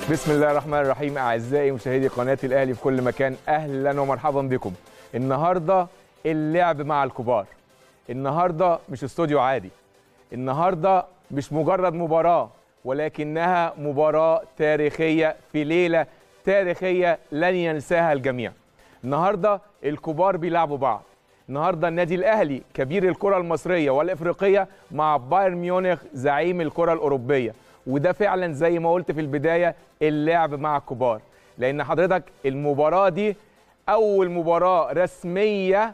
بسم الله الرحمن الرحيم اعزائي مشاهدي قناه الاهلي في كل مكان اهلا ومرحبا بكم النهارده اللعب مع الكبار النهارده مش استوديو عادي النهارده مش مجرد مباراه ولكنها مباراه تاريخيه في ليله تاريخيه لن ينساها الجميع النهارده الكبار بيلعبوا بعض النهارده النادي الاهلي كبير الكره المصريه والافريقيه مع بايرن ميونخ زعيم الكره الاوروبيه وده فعلا زي ما قلت في البدايه اللعب مع الكبار لان حضرتك المباراه دي اول مباراه رسميه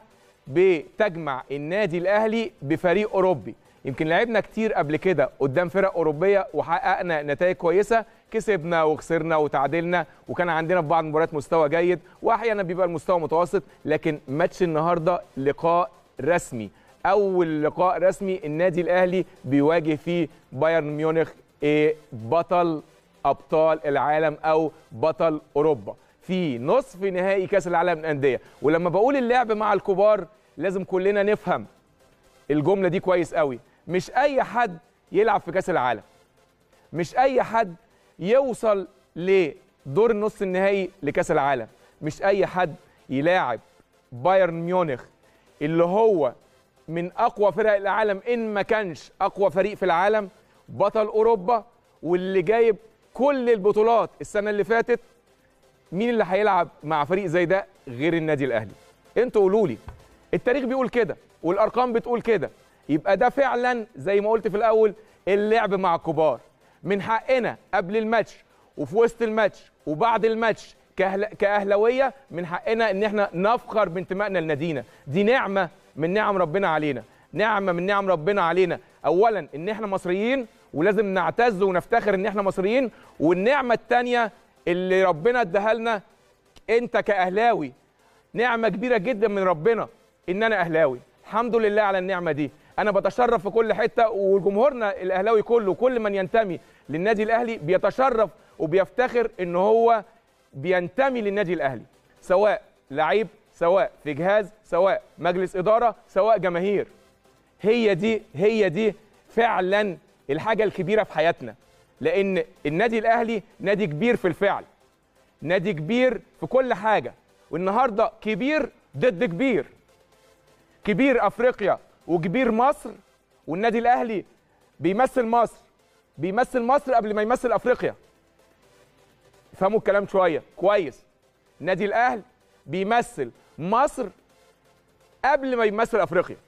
بتجمع النادي الاهلي بفريق اوروبي يمكن لعبنا كتير قبل كده قدام فرق اوروبيه وحققنا نتائج كويسه كسبنا وخسرنا وتعادلنا وكان عندنا في بعض المباريات مستوى جيد واحيانا بيبقى المستوى متوسط لكن ماتش النهارده لقاء رسمي اول لقاء رسمي النادي الاهلي بيواجه فيه بايرن ميونخ إيه بطل ابطال العالم او بطل اوروبا في نصف نهائي كاس العالم للانديه ولما بقول اللعب مع الكبار لازم كلنا نفهم الجمله دي كويس قوي مش اي حد يلعب في كاس العالم مش اي حد يوصل لدور النص النهائي لكاس العالم مش اي حد يلاعب بايرن ميونخ اللي هو من اقوى فرق العالم ان ما كانش اقوى فريق في العالم بطل اوروبا واللي جايب كل البطولات السنه اللي فاتت مين اللي هيلعب مع فريق زي ده غير النادي الاهلي انتوا قولوا لي التاريخ بيقول كده والارقام بتقول كده يبقى ده فعلا زي ما قلت في الاول اللعب مع الكبار من حقنا قبل الماتش وفي وسط الماتش وبعد الماتش كأهل... كاهلاويه من حقنا ان احنا نفخر بانتمائنا لنادينا دي نعمه من نعم ربنا علينا نعمه من نعم ربنا علينا اولا ان احنا مصريين ولازم نعتز ونفتخر ان احنا مصريين والنعمه الثانيه اللي ربنا اداها لنا انت كاهلاوي نعمه كبيره جدا من ربنا ان انا اهلاوي الحمد لله على النعمه دي انا بتشرف في كل حته وجمهورنا الاهلاوي كله كل من ينتمي للنادي الاهلي بيتشرف وبيفتخر ان هو بينتمي للنادي الاهلي سواء لعيب سواء في جهاز سواء مجلس اداره سواء جماهير هي دي هي دي فعلا الحاجه الكبيره في حياتنا لان النادي الاهلي نادي كبير في الفعل نادي كبير في كل حاجه والنهارده كبير ضد كبير كبير افريقيا وكبير مصر والنادي الاهلي بيمثل مصر بيمثل مصر قبل ما يمثل افريقيا فهموا الكلام شويه كويس نادي الاهلي بيمثل مصر قبل ما يمثل افريقيا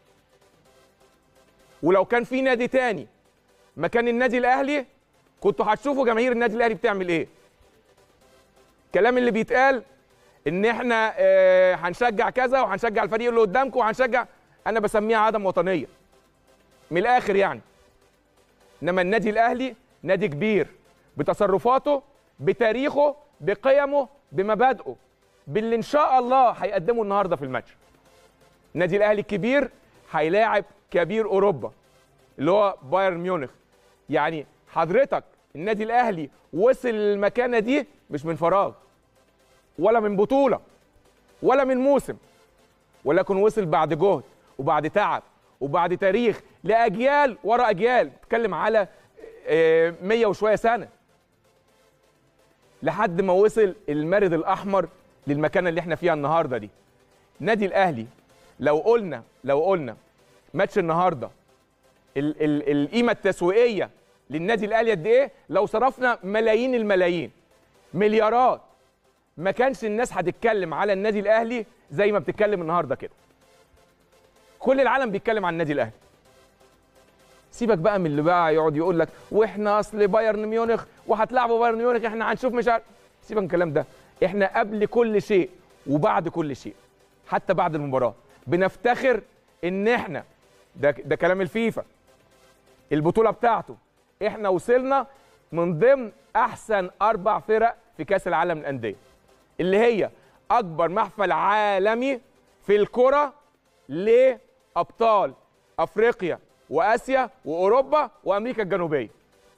ولو كان في نادي تاني مكان النادي الاهلي كنتوا هتشوفوا جماهير النادي الاهلي بتعمل ايه الكلام اللي بيتقال ان احنا آه هنشجع كذا وهنشجع الفريق اللي قدامكم وهنشجع انا بسميها عدم وطنيه من الاخر يعني انما النادي الاهلي نادي كبير بتصرفاته بتاريخه بقيمه بمبادئه باللي ان شاء الله هيقدمه النهارده في الماتش النادي الاهلي الكبير هيلاعب كبير اوروبا اللي هو بايرن ميونخ يعني حضرتك النادي الاهلي وصل المكانه دي مش من فراغ ولا من بطوله ولا من موسم ولكن وصل بعد جهد وبعد تعب وبعد تاريخ لاجيال ورا اجيال بتتكلم على 100 وشويه سنه لحد ما وصل المارد الاحمر للمكانه اللي احنا فيها النهارده دي النادي الاهلي لو قلنا لو قلنا ماتش النهارده ال ال القيمه التسويقيه للنادي الاهلي قد ايه لو صرفنا ملايين الملايين مليارات ما كانش الناس هتتكلم على النادي الاهلي زي ما بتتكلم النهارده كده كل العالم بيتكلم عن النادي الاهلي سيبك بقى من اللي بقى يقعد يقول لك واحنا اصل بايرن ميونخ وهتلعبوا بايرن ميونخ احنا هنشوف مش عارف سيبك من الكلام ده احنا قبل كل شيء وبعد كل شيء حتى بعد المباراه بنفتخر ان احنا ده ده كلام الفيفا البطوله بتاعته احنا وصلنا من ضمن احسن اربع فرق في كاس العالم للانديه اللي هي اكبر محفل عالمي في الكره لابطال افريقيا واسيا واوروبا وامريكا الجنوبيه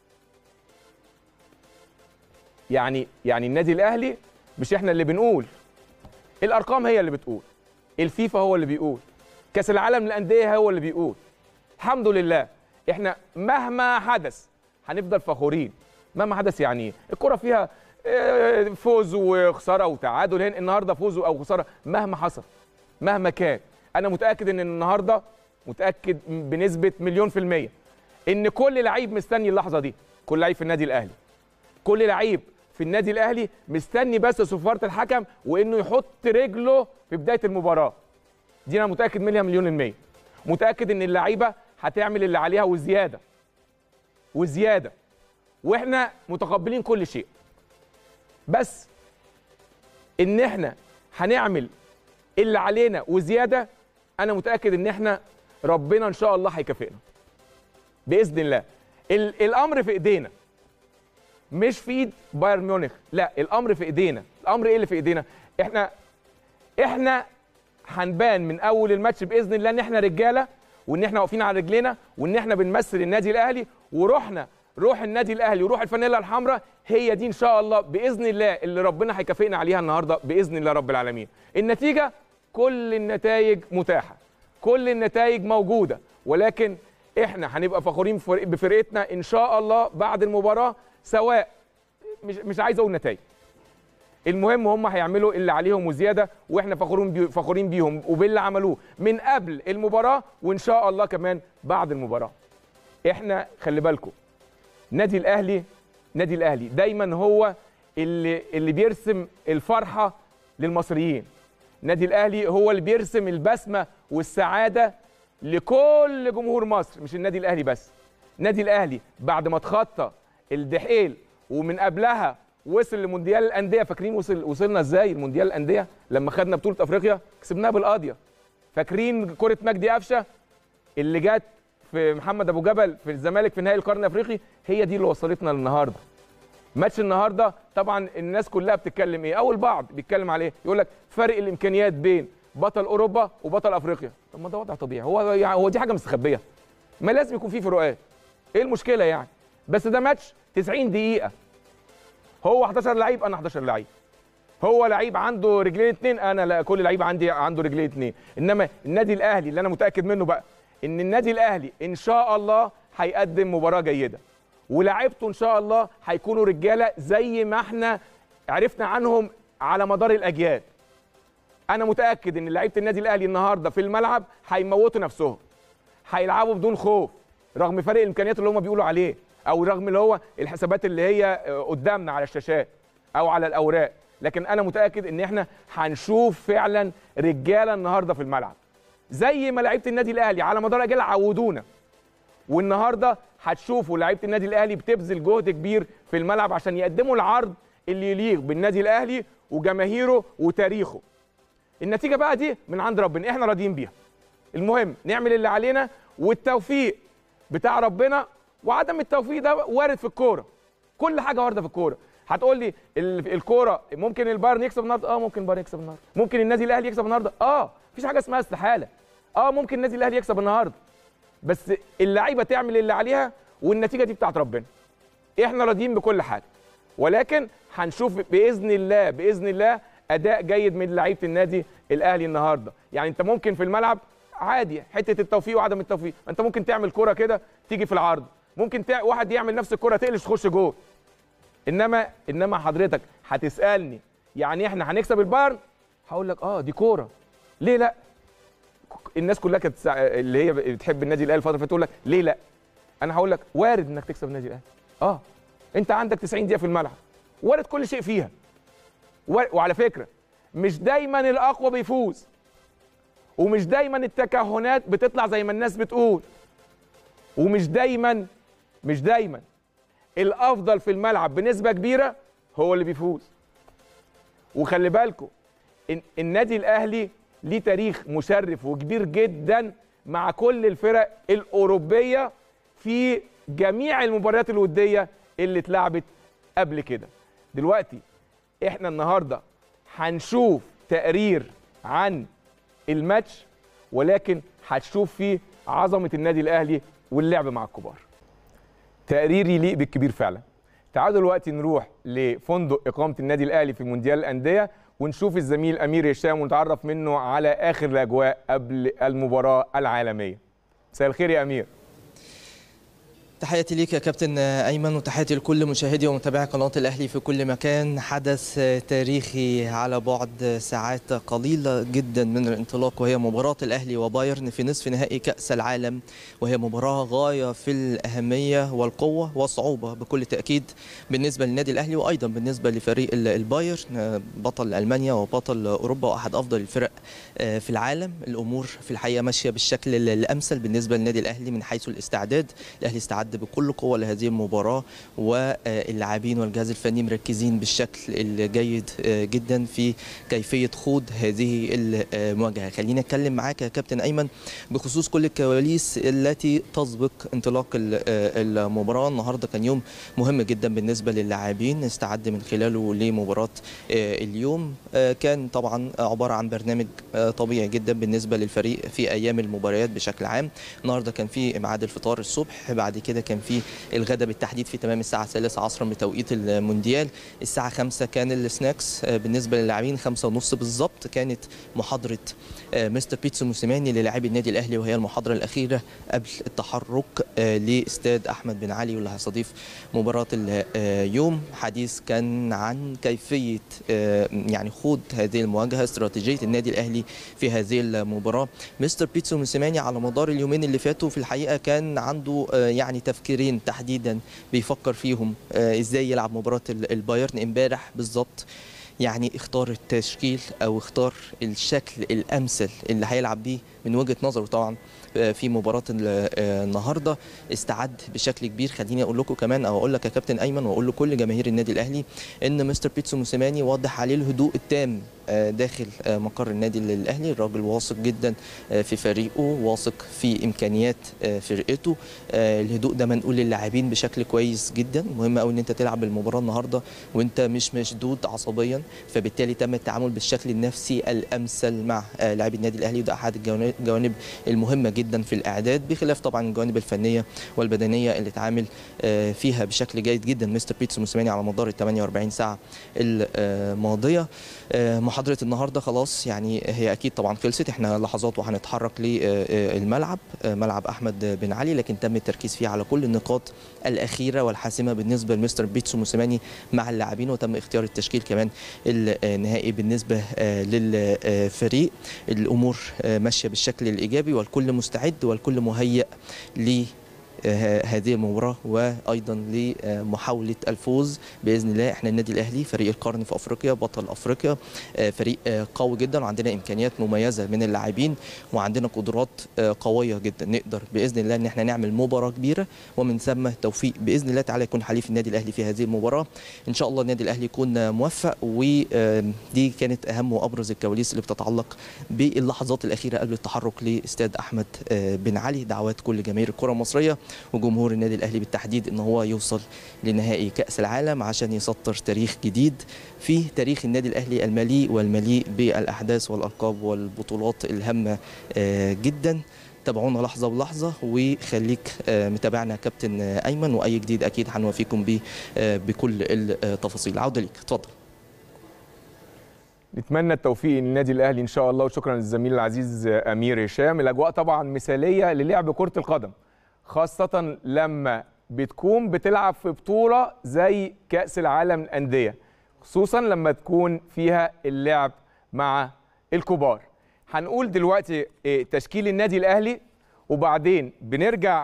يعني يعني النادي الاهلي مش احنا اللي بنقول الارقام هي اللي بتقول الفيفا هو اللي بيقول كاس العالم للانديه هو اللي بيقول الحمد لله احنا مهما حدث هنفضل فخورين مهما حدث يعني ايه الكره فيها آه، فوز وخساره وتعادل هنا النهارده فوز او خساره مهما حصل مهما كان انا متاكد ان النهارده متاكد بنسبه مليون في الميه ان كل لعيب مستني اللحظه دي كل لعيب في النادي الاهلي كل لعيب في النادي الاهلي مستني بس صفاره الحكم وانه يحط رجله في بدايه المباراه دي انا متاكد منها مليون الميه متاكد ان اللعيبه هتعمل اللي عليها وزياده وزياده واحنا متقبلين كل شيء بس ان احنا هنعمل اللي علينا وزياده انا متاكد ان احنا ربنا ان شاء الله هيكافئنا باذن الله ال- الامر في ايدينا مش في ايد بايرن ميونخ لا الامر في ايدينا الامر ايه اللي في ايدينا احنا احنا هنبان من اول الماتش باذن الله ان احنا رجاله وان احنا واقفين على رجلينا وان احنا بنمثل النادي الاهلي وروحنا روح النادي الاهلي وروح الفانيلا الحمراء هي دي ان شاء الله باذن الله اللي ربنا هيكافئنا عليها النهارده باذن الله رب العالمين النتيجه كل النتائج متاحه كل النتائج موجوده ولكن احنا هنبقى فخورين بفرق- بفرقتنا ان شاء الله بعد المباراه سواء مش مش عايز اقول نتائج المهم هم هيعملوا اللي عليهم وزياده واحنا فخورين بي فخورين بيهم وباللي عملوه من قبل المباراه وان شاء الله كمان بعد المباراه احنا خلي بالكم نادي الاهلي نادي الاهلي دايما هو اللي اللي بيرسم الفرحه للمصريين نادي الاهلي هو اللي بيرسم البسمه والسعاده لكل جمهور مصر مش النادي الاهلي بس نادي الاهلي بعد ما اتخطى الدحيل ومن قبلها وصل لمونديال الانديه فاكرين وصل وصلنا ازاي المونديال الانديه لما خدنا بطوله افريقيا كسبناها بالقاضيه فاكرين كره مجدي قفشه اللي جت في محمد ابو جبل في الزمالك في نهائي القرن الافريقي هي دي اللي وصلتنا للنهارده ماتش النهارده طبعا الناس كلها بتتكلم ايه او البعض بيتكلم على ايه يقول لك فرق الامكانيات بين بطل اوروبا وبطل افريقيا طب ما ده وضع طبيعي هو يعني هو دي حاجه مستخبيه ما لازم يكون في فروقات ايه المشكله يعني بس ده ماتش 90 دقيقه هو 11 لعيب انا 11 لعيب هو لعيب عنده رجلين اتنين انا لا كل لعيب عندي عنده رجلين اتنين انما النادي الاهلي اللي انا متاكد منه بقى ان النادي الاهلي ان شاء الله هيقدم مباراه جيده ولاعيبته ان شاء الله هيكونوا رجاله زي ما احنا عرفنا عنهم على مدار الاجيال انا متاكد ان لعيبه النادي الاهلي النهارده في الملعب هيموتوا نفسهم هيلعبوا بدون خوف رغم فرق الامكانيات اللي هم بيقولوا عليه او رغم اللي هو الحسابات اللي هي قدامنا على الشاشات او على الاوراق لكن انا متاكد ان احنا هنشوف فعلا رجاله النهارده في الملعب زي ما لعيبه النادي الاهلي على مدار الاجيال عودونا والنهارده هتشوفوا لعيبه النادي الاهلي بتبذل جهد كبير في الملعب عشان يقدموا العرض اللي يليق بالنادي الاهلي وجماهيره وتاريخه النتيجه بقى دي من عند ربنا احنا راضيين بيها المهم نعمل اللي علينا والتوفيق بتاع ربنا وعدم التوفيق ده وارد في الكوره كل حاجه وارده في الكوره هتقول لي ال- الكوره ممكن البايرن يكسب النهارده اه ممكن البايرن يكسب النهارده ممكن النادي الاهلي يكسب النهارده اه مفيش حاجه اسمها استحاله اه ممكن النادي الاهلي يكسب النهارده بس اللعيبه تعمل اللي عليها والنتيجه دي بتاعت ربنا احنا راضيين بكل حاجه ولكن هنشوف باذن الله باذن الله اداء جيد من لعيبه النادي الاهلي النهارده يعني انت ممكن في الملعب عادي حته التوفيق وعدم التوفيق انت ممكن تعمل كره كده تيجي في العرض ممكن تع... واحد يعمل نفس الكره تقلش تخش جول انما انما حضرتك هتسالني يعني احنا هنكسب البايرن هقول لك اه دي كوره ليه لا الناس كلها كانت سع- اللي هي بتحب النادي الاهلي الفتره اللي فاتت تقول لك ليه لا انا هقول لك وارد انك تكسب النادي الاهلي اه انت عندك 90 دقيقه في الملعب وارد كل شيء فيها و- وعلى فكره مش دايما الاقوى بيفوز ومش دايما التكهنات بتطلع زي ما الناس بتقول ومش دايما مش دايما الافضل في الملعب بنسبه كبيره هو اللي بيفوز وخلي بالكم إن النادي الاهلي ليه تاريخ مشرف وكبير جدا مع كل الفرق الاوروبيه في جميع المباريات الوديه اللي اتلعبت قبل كده دلوقتي احنا النهارده هنشوف تقرير عن الماتش ولكن هتشوف فيه عظمه النادي الاهلي واللعب مع الكبار تقرير يليق بالكبير فعلا تعالوا دلوقتي نروح لفندق اقامه النادي الاهلي في مونديال الانديه ونشوف الزميل امير هشام ونتعرف منه على اخر الاجواء قبل المباراه العالميه مساء الخير يا امير تحياتي ليك يا كابتن ايمن وتحياتي لكل مشاهدي ومتابعي قناه الاهلي في كل مكان حدث تاريخي على بعد ساعات قليله جدا من الانطلاق وهي مباراه الاهلي وبايرن في نصف نهائي كاس العالم وهي مباراه غايه في الاهميه والقوه والصعوبه بكل تاكيد بالنسبه للنادي الاهلي وايضا بالنسبه لفريق البايرن بطل المانيا وبطل اوروبا واحد افضل الفرق في العالم الامور في الحقيقه ماشيه بالشكل الامثل بالنسبه للنادي الاهلي من حيث الاستعداد الاهلي استعد بكل قوه لهذه المباراه واللاعبين والجهاز الفني مركزين بالشكل الجيد جدا في كيفيه خوض هذه المواجهه خلينا اتكلم معاك يا كابتن ايمن بخصوص كل الكواليس التي تسبق انطلاق المباراه النهارده كان يوم مهم جدا بالنسبه للاعبين استعد من خلاله لمباراه اليوم كان طبعا عباره عن برنامج طبيعي جدا بالنسبه للفريق في ايام المباريات بشكل عام النهارده كان في ميعاد الفطار الصبح بعد كده كان في الغداء بالتحديد في تمام الساعه 3 عصرا بتوقيت المونديال الساعه 5 كان السناكس بالنسبه للاعبين 5 ونص بالظبط كانت محاضره مستر بيتسو موسيماني للاعبي النادي الاهلي وهي المحاضره الاخيره قبل التحرك لاستاد احمد بن علي واللي هيستضيف مباراه اليوم حديث كان عن كيفيه يعني خوض هذه المواجهه استراتيجيه النادي الاهلي في هذه المباراه مستر بيتسو موسيماني على مدار اليومين اللي فاتوا في الحقيقه كان عنده يعني تفكيرين تحديدا بيفكر فيهم ازاي يلعب مباراه البايرن امبارح بالظبط يعني اختار التشكيل او اختار الشكل الامثل اللي هيلعب بيه من وجهه نظره طبعا في مباراه النهارده استعد بشكل كبير خليني اقول لكم كمان او اقول لك يا كابتن ايمن واقول لكل جماهير النادي الاهلي ان مستر بيتسو موسيماني واضح عليه الهدوء التام داخل مقر النادي الاهلي الراجل واثق جدا في فريقه واثق في امكانيات فرقته الهدوء ده منقول للاعبين بشكل كويس جدا مهم قوي ان انت تلعب المباراه النهارده وانت مش مشدود عصبيا فبالتالي تم التعامل بالشكل النفسي الامثل مع لاعبي النادي الاهلي وده احد الجوانب المهمه جدا في الاعداد بخلاف طبعا الجوانب الفنيه والبدنيه اللي اتعامل فيها بشكل جيد جدا مستر بيتسو موسيماني على مدار ال 48 ساعه الماضيه محاضره النهارده خلاص يعني هي اكيد طبعا خلصت احنا لحظات وهنتحرك للملعب ملعب احمد بن علي لكن تم التركيز فيه على كل النقاط الاخيره والحاسمه بالنسبه لمستر بيتسو موسيماني مع اللاعبين وتم اختيار التشكيل كمان النهائي بالنسبه للفريق الامور ماشيه بالشكل الايجابي والكل مستعد والكل مهيئ ل هذه المباراه وايضا لمحاوله الفوز باذن الله احنا النادي الاهلي فريق القرن في افريقيا بطل افريقيا فريق قوي جدا وعندنا امكانيات مميزه من اللاعبين وعندنا قدرات قويه جدا نقدر باذن الله ان احنا نعمل مباراه كبيره ومن ثم توفيق باذن الله تعالى يكون حليف النادي الاهلي في هذه المباراه ان شاء الله النادي الاهلي يكون موفق ودي كانت اهم وابرز الكواليس اللي بتتعلق باللحظات الاخيره قبل التحرك لاستاد احمد بن علي دعوات كل جماهير الكره المصريه وجمهور النادي الاهلي بالتحديد ان هو يوصل لنهائي كاس العالم عشان يسطر تاريخ جديد في تاريخ النادي الاهلي المليء والمليء بالاحداث والالقاب والبطولات الهامه جدا تابعونا لحظه بلحظه وخليك متابعنا كابتن ايمن واي جديد اكيد هنوافيكم بيه بكل التفاصيل عوده ليك اتفضل نتمنى التوفيق للنادي الاهلي ان شاء الله وشكرا للزميل العزيز امير هشام الاجواء طبعا مثاليه للعب كره القدم خاصة لما بتكون بتلعب في بطولة زي كأس العالم للأندية خصوصا لما تكون فيها اللعب مع الكبار هنقول دلوقتي تشكيل النادي الأهلي وبعدين بنرجع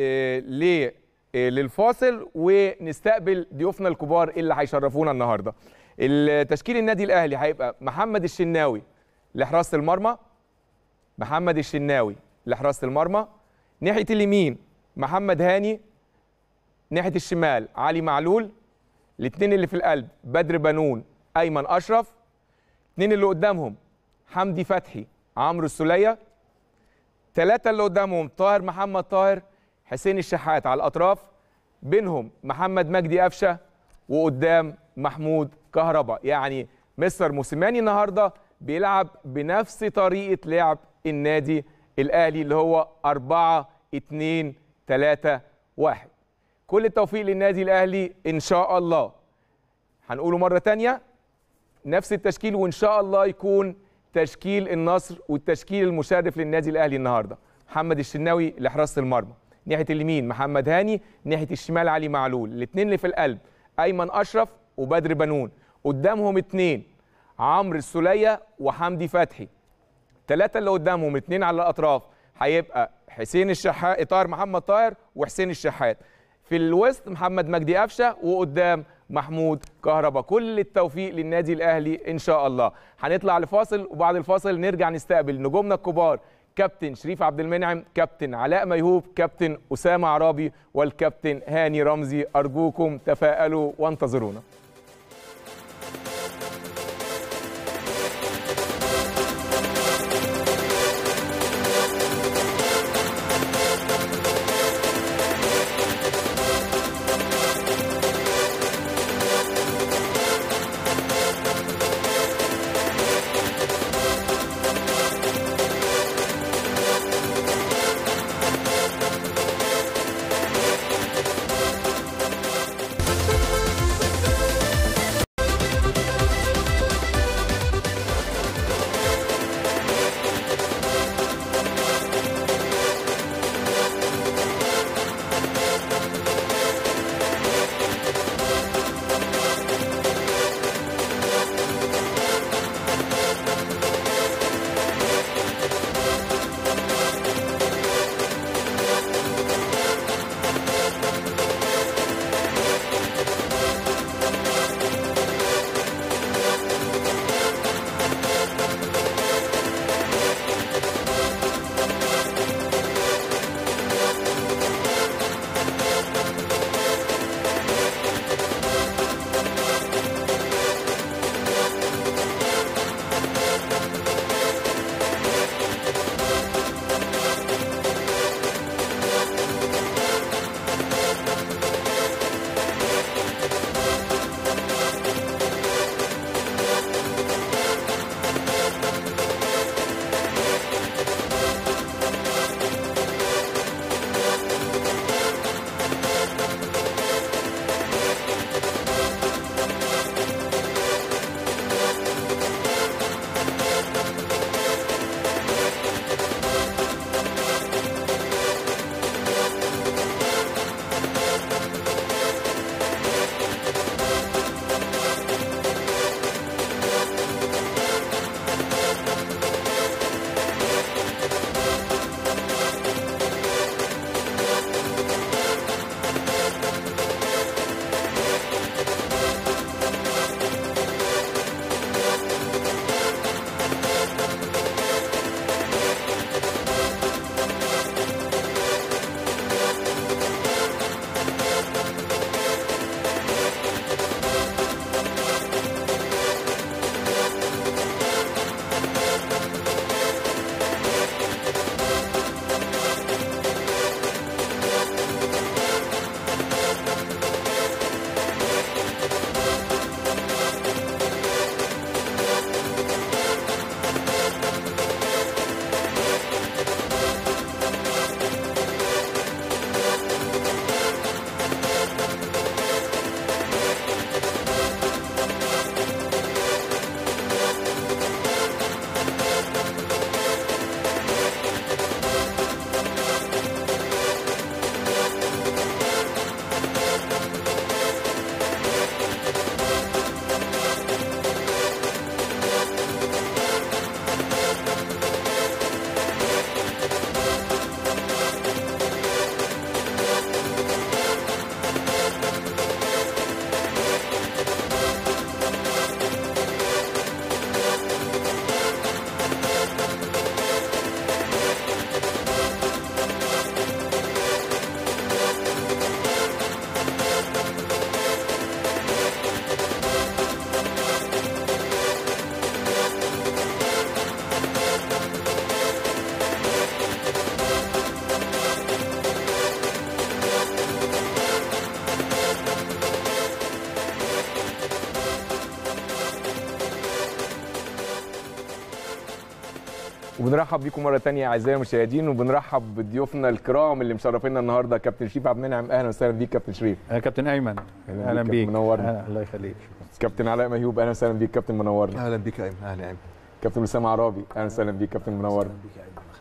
للفاصل ونستقبل ضيوفنا الكبار اللي هيشرفونا النهارده التشكيل النادي الأهلي هيبقى محمد الشناوي لحراسة المرمى محمد الشناوي لحراسة المرمى ناحية اليمين محمد هاني ناحيه الشمال علي معلول الاثنين اللي في القلب بدر بنون ايمن اشرف الاثنين اللي قدامهم حمدي فتحي عمرو السوليه ثلاثه اللي قدامهم طاهر محمد طاهر حسين الشحات على الاطراف بينهم محمد مجدي قفشه وقدام محمود كهربا يعني مستر موسيماني النهارده بيلعب بنفس طريقه لعب النادي الاهلي اللي هو 4 2 3 1 كل التوفيق للنادي الاهلي ان شاء الله هنقوله مره تانية نفس التشكيل وان شاء الله يكون تشكيل النصر والتشكيل المشرف للنادي الاهلي النهارده محمد الشناوي لحراسه المرمى ناحيه اليمين محمد هاني ناحيه الشمال علي معلول الاثنين اللي في القلب ايمن اشرف وبدر بنون قدامهم اثنين عمرو السوليه وحمدي فتحي ثلاثه اللي قدامهم اثنين على الاطراف هيبقى حسين الشحات طاهر محمد طاهر وحسين الشحات في الوسط محمد مجدي قفشه وقدام محمود كهربا كل التوفيق للنادي الاهلي ان شاء الله هنطلع لفاصل وبعد الفاصل نرجع نستقبل نجومنا الكبار كابتن شريف عبد المنعم كابتن علاء ميهوب كابتن اسامه عرابي والكابتن هاني رمزي ارجوكم تفائلوا وانتظرونا وبنرحب بيكم مره تانية اعزائي المشاهدين وبنرحب بضيوفنا الكرام اللي مشرفينا النهارده كابتن شريف عبد المنعم اهلا وسهلا بيك كابتن شريف انا كابتن ايمن أهلاً اهلا بيك، بيك منورنا. أهلاً- الله يخليك كابتن علاء ميهوب اهلا وسهلا بيك كابتن منورنا اهلا بك يا ايمن اهلا يا ايمن كابتن اسامه عرابي اهلا وسهلا بيك كابتن منورنا بك يا ايمن الله يخليك.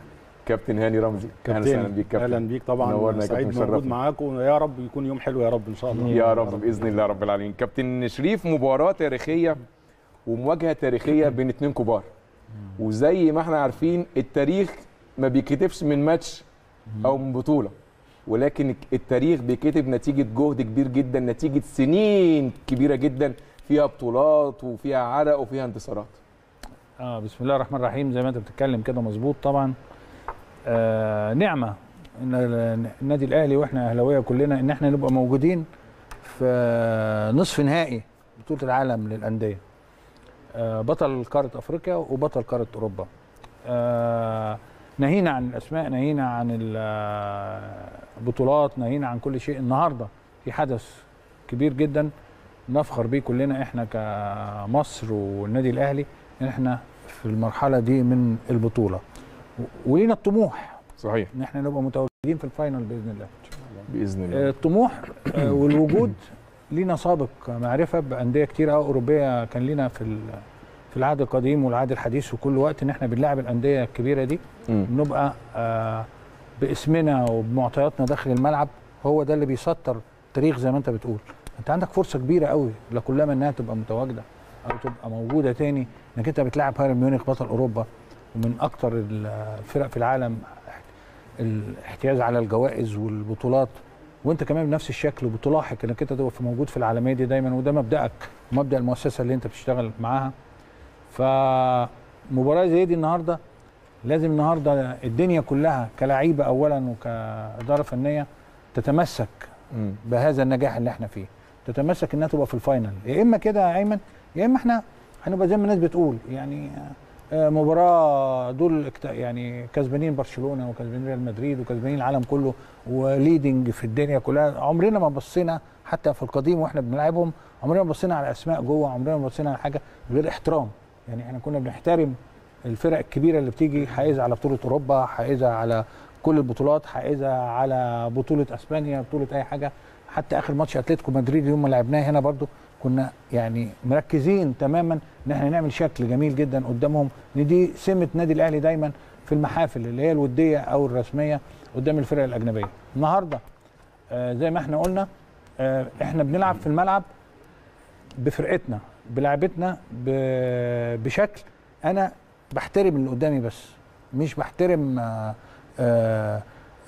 كابتن هاني رمزي اهلا كابتن وسهلا بيك كابتن اهلا بيك طبعا نورنا يا سعيد كابتن، موجود شرفنا. معاكم ويا رب يكون يوم حلو يا رب ان شاء الله يا رب باذن الله رب العالمين كابتن شريف مباراه تاريخيه ومواجهه تاريخيه بين اتنين كبار وزي ما احنا عارفين التاريخ ما بيكتبش من ماتش او من بطوله ولكن التاريخ بيكتب نتيجه جهد كبير جدا نتيجه سنين كبيره جدا فيها بطولات وفيها عرق وفيها انتصارات اه بسم الله الرحمن الرحيم زي ما انت بتتكلم كده مظبوط طبعا آه نعمه ان ال- النادي الاهلي واحنا اهلاويه كلنا ان احنا نبقى موجودين في نصف نهائي بطوله العالم للانديه آه بطل قاره افريقيا وبطل قاره اوروبا آه نهينا عن الاسماء نهينا عن البطولات نهينا عن كل شيء النهارده في حدث كبير جدا نفخر بيه كلنا احنا كمصر والنادي الاهلي ان احنا في المرحله دي من البطوله و- ولينا الطموح صحيح ان احنا نبقى متواجدين في الفاينل باذن الله باذن آه، الله الطموح آه، والوجود لينا سابق معرفه بانديه كتير قوي اوروبيه كان لينا في ال- في العهد القديم والعهد الحديث وكل وقت ان احنا بنلاعب الانديه الكبيره دي مم. نبقى آه، باسمنا وبمعطياتنا داخل الملعب هو ده اللي بيسطر تاريخ زي ما انت بتقول انت عندك فرصه كبيره قوي لكلما انها تبقى متواجده او تبقى موجوده تاني انك انت بتلاعب بايرن ميونخ بطل اوروبا ومن اكتر الفرق في العالم الاحتياز على الجوائز والبطولات وانت كمان بنفس الشكل وبتلاحق انك انت تبقى في موجود في العالميه دي دايما وده مبدأك ومبدأ المؤسسه اللي انت بتشتغل معاها فمباراه زي دي النهارده لازم النهارده الدنيا كلها كلعيبه اولا وكاداره فنيه تتمسك مم. بهذا النجاح اللي احنا فيه تتمسك انها تبقى في الفاينل يا اما كده يا ايمن يا اما احنا هنبقى زي ما الناس بتقول يعني آه، مباراه دول اكت- يعني كسبانين برشلونه وكسبانين ريال مدريد وكسبانين العالم كله وليدنج في الدنيا كلها عمرنا ما بصينا حتى في القديم واحنا بنلعبهم عمرنا ما بصينا على اسماء جوه عمرنا ما بصينا على حاجه غير احترام يعني احنا كنا بنحترم الفرق الكبيره اللي بتيجي حائزه على بطوله اوروبا حائزه على كل البطولات حائزه على بطوله اسبانيا بطوله اي حاجه حتى اخر ماتش اتلتيكو مدريد يوم ما لعبناه هنا برضو كنا يعني مركزين تماما ان احنا نعمل شكل جميل جدا قدامهم ان دي سمه نادي الاهلي دايما في المحافل اللي هي الوديه او الرسميه قدام الفرق الاجنبيه النهارده آه زي ما احنا قلنا آه احنا بنلعب في الملعب بفرقتنا بلعبتنا ب- بشكل انا بحترم اللي قدامي بس مش بحترم آه آه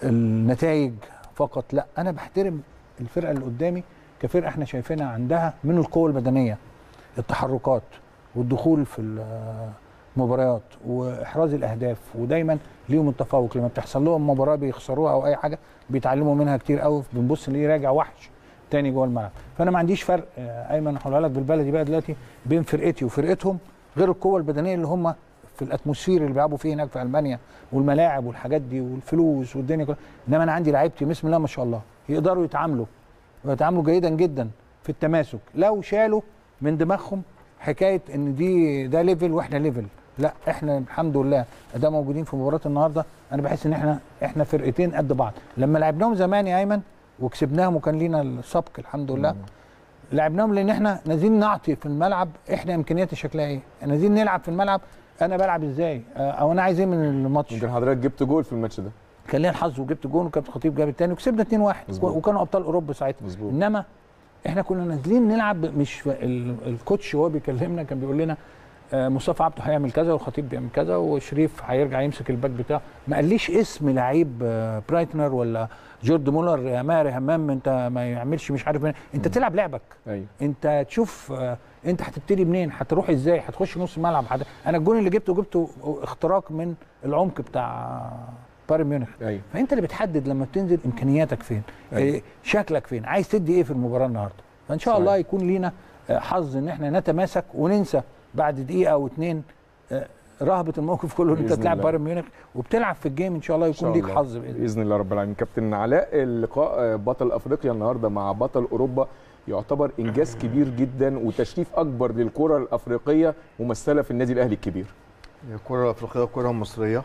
النتائج فقط لا انا بحترم الفرقه اللي قدامي كفرقه احنا شايفينها عندها من القوه البدنيه التحركات والدخول في المباريات واحراز الاهداف ودايما ليهم التفوق لما بتحصل لهم مباراه بيخسروها او اي حاجه بيتعلموا منها كتير قوي بنبص نلاقيه راجع وحش تاني جوه الملعب فانا ما عنديش فرق آه، ايمن هقولها لك بالبلدي بقى دلوقتي بين فرقتي وفرقتهم غير القوه البدنيه اللي هم في الاتموسفير اللي بيلعبوا فيه هناك في المانيا والملاعب والحاجات دي والفلوس والدنيا كلها انما انا عندي لعيبتي بسم الله ما شاء الله يقدروا يتعاملوا ويتعاملوا جيدا جدا في التماسك لو شالوا من دماغهم حكايه ان دي ده ليفل واحنا ليفل لا احنا الحمد لله ده موجودين في مباراه النهارده انا بحس ان احنا احنا فرقتين قد بعض لما لعبناهم زمان يا ايمن وكسبناهم وكان لينا السبق الحمد لله لعبناهم لان احنا نازلين نعطي في الملعب احنا امكانياتي شكلها ايه نازلين نلعب في الملعب انا بلعب ازاي آه، او انا عايز ايه من الماتش يمكن حضرتك جبت جول في الماتش ده كان ليا الحظ وجبت جون وكابتن خطيب جاب الثاني وكسبنا 2-1 مظبوط. وكانوا ابطال اوروبا ساعتها مظبوط انما احنا كنا نازلين نلعب مش ال- الكوتش وهو بيكلمنا كان بيقول لنا آه، مصطفى عبده هيعمل كذا والخطيب بيعمل كذا وشريف هيرجع يمسك الباك بتاعه ما قاليش اسم لعيب آه، برايتنر ولا جورد مولر يا ماهر يا همام انت ما يعملش مش عارف مين. انت تلعب لعبك ايوه انت تشوف آه، انت هتبتدي منين هتروح ازاي هتخش نص الملعب هت... انا الجون اللي جبته جبته اختراق من العمق بتاع بايرن ميونخ ايوه فانت اللي بتحدد لما بتنزل امكانياتك فين أيوة. إيه شكلك فين عايز تدي ايه في المباراه النهارده فان شاء صحيح. الله يكون لينا آه، حظ ان احنا نتماسك وننسى بعد دقيقه او اتنين آه، رهبه الموقف كله ان انت بإذن تلعب الله. بايرن ميونخ وبتلعب في الجيم ان شاء الله إن يكون شاء ليك الله. حظ باذن الله باذن الله رب العالمين كابتن علاء اللقاء آه، بطل افريقيا النهارده مع بطل اوروبا يعتبر انجاز كبير جدا وتشريف اكبر للكره الافريقيه ممثله في النادي الاهلي الكبير الكرة الأفريقية والكرة المصرية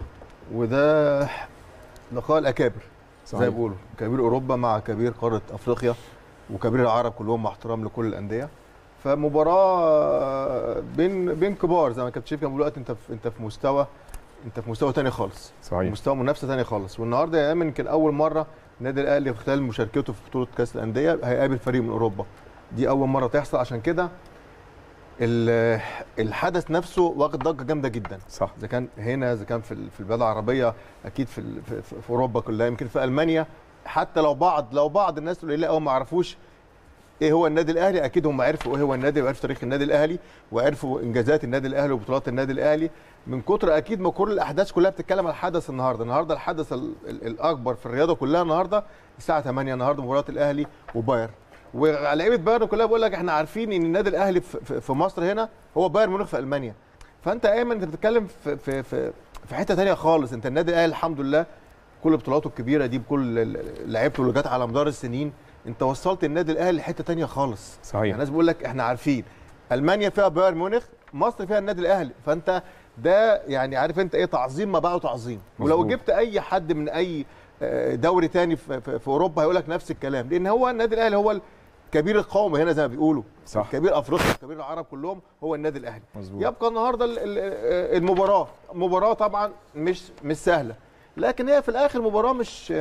وده لقاء الأكابر زي ما بيقولوا كبير أوروبا مع كبير قارة أفريقيا وكبير العرب كلهم مع احترام لكل الأندية فمباراة بين بين كبار زي ما كابتن شريف كان بيقول دلوقتي أنت في أنت في مستوى انت في مستوى تاني خالص صحيح مستوى منافسه تاني خالص والنهارده يا ايمن يمكن اول مره النادي الاهلي في خلال مشاركته في بطوله كاس الانديه هيقابل فريق من اوروبا دي اول مره تحصل عشان كده ال- الحدث نفسه واخد ضجه جامده جدا صح اذا كان هنا اذا كان في ال- في البلاد العربيه اكيد في ال- في, في, في اوروبا كلها يمكن في المانيا حتى لو بعض لو بعض الناس القليله قوي ما يعرفوش ايه هو النادي الاهلي اكيد هم عرفوا ايه هو النادي وعرفوا تاريخ النادي الاهلي وعرفوا انجازات النادي الاهلي وبطولات النادي الاهلي من كتر اكيد ما كل الاحداث كلها بتتكلم على الحدث النهارده النهارده الحدث ال- ال- الاكبر في الرياضه كلها النهارده الساعه 8 النهارده مباراه الاهلي وبايرن ولعيبه بايرن كلها بقول لك احنا عارفين ان النادي الاهلي في, في, في مصر هنا هو بايرن ميونخ في المانيا فانت ايمن انت بتتكلم في في في, في حته ثانيه خالص انت النادي الاهلي الحمد لله كل بطولاته الكبيره دي بكل ال- لعيبته اللي جت على مدار السنين انت وصلت النادي الاهلي لحته ثانيه خالص صحيح يعني الناس بيقول لك احنا عارفين المانيا فيها بايرن ميونخ مصر فيها النادي الاهلي فانت ده يعني عارف انت ايه تعظيم ما بعده تعظيم ولو مظبوط. جبت اي حد من اي آه، دوري تاني في, في, في اوروبا هيقول لك نفس الكلام لان هو النادي الاهلي هو الكبير القومي هنا زي ما بيقولوا صح كبير افريقيا كبير العرب كلهم هو النادي الاهلي مظبوط يبقى النهارده ال- ال- المباراه مباراه طبعا مش مش سهله لكن هي في الاخر مباراه مش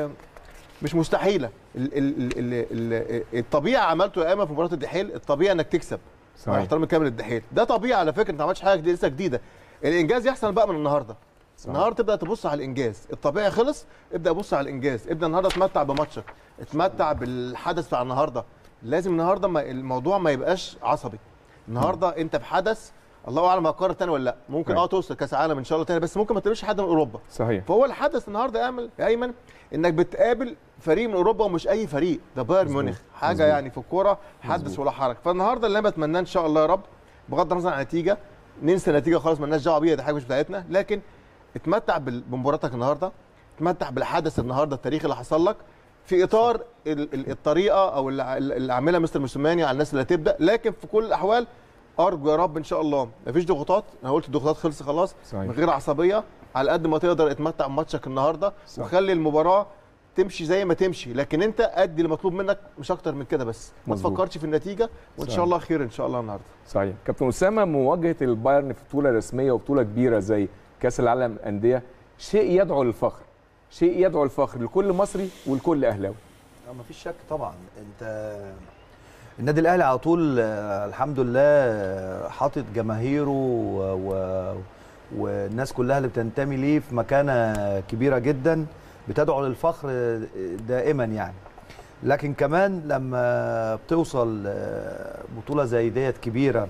مش مستحيله ال- ال- ال- ال- الطبيعه عملته يا اما في مباراه الدحيل الطبيعي انك تكسب مع صحيح احترامي كامل للدحيل ده طبيعي على فكره انت ما عملتش حاجه جديدة لسه جديده الانجاز يحصل بقى من النهارده صح. النهارده تبدا تبص على الانجاز الطبيعي خلص ابدا بص على الانجاز ابدا النهارده اتمتع بماتشك اتمتع بالحدث بتاع النهارده لازم النهارده ما الموضوع ما يبقاش عصبي النهارده انت بحدث الله اعلم هتقرر تاني ولا لا ممكن أيوة. اه توصل كاس عالم ان شاء الله تاني بس ممكن ما تقابلش حد من اوروبا صحيح فهو الحدث النهارده يا امل يا ايمن انك بتقابل فريق من اوروبا ومش اي فريق ده بايرن مظبوط. ميونخ حاجه مظبوط. يعني في الكوره حدث مظبوط. ولا حرج فالنهارده اللي انا بتمناه ان شاء الله يا رب بغض النظر عن النتيجه ننسى النتيجه خالص مالناش دعوه بيها دي حاجه مش بتاعتنا لكن اتمتع بال- بمباراتك النهارده اتمتع بالحدث النهارده التاريخي اللي حصل لك في اطار ال- ال- الطريقه او اللي اللي عاملها مستر موسيماني على الناس اللي هتبدا لكن في كل الاحوال ارجو يا رب ان شاء الله مفيش ضغوطات انا قلت الضغوطات خلص خلاص صحيح. من غير عصبيه على قد ما تقدر اتمتع بماتشك النهارده صح. وخلي المباراه تمشي زي ما تمشي لكن انت ادي المطلوب منك مش اكتر من كده بس ما مظبوط. تفكرش في النتيجه وان صحيح. شاء الله خير ان شاء الله النهارده صحيح كابتن اسامه مواجهه البايرن في بطوله رسميه وبطوله كبيره زي كاس العالم للانديه شيء يدعو للفخر شيء يدعو للفخر لكل مصري ولكل اهلاوي ما فيش شك طبعا انت النادي الاهلي على طول آه، الحمد لله آه، حاطط جماهيره و... و... والناس كلها اللي بتنتمي ليه في مكانه كبيره جدا بتدعو للفخر آه، دائما يعني لكن كمان لما بتوصل آه، بطوله زي ديت كبيره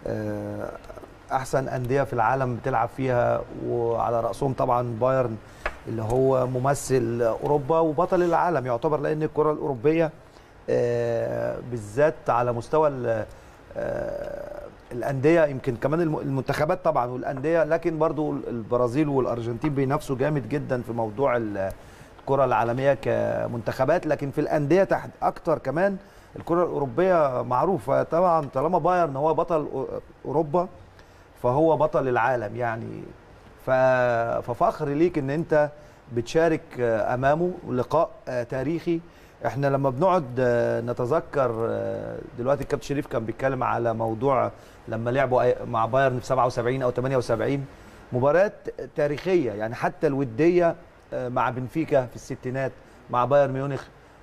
آه، احسن انديه في العالم بتلعب فيها وعلى راسهم طبعا بايرن اللي هو ممثل اوروبا وبطل العالم يعتبر لان الكره الاوروبيه آه، بالذات على مستوى ال- آه، الانديه يمكن كمان الم- المنتخبات طبعا والانديه لكن برضو البرازيل والارجنتين بينافسوا جامد جدا في موضوع ال- الكره العالميه كمنتخبات لكن في الانديه تحت اكتر كمان الكره الاوروبيه معروفه طبعا طالما بايرن هو بطل أو- اوروبا فهو بطل العالم يعني ف- ففخر ليك ان انت بتشارك آه، امامه لقاء آه، تاريخي احنا لما بنقعد آه، نتذكر آه، دلوقتي الكابتن شريف كان بيتكلم على موضوع لما لعبوا أي- مع بايرن في 77 او 78 مباريات تاريخيه يعني حتى الوديه آه، مع بنفيكا في الستينات مع بايرن ميونخ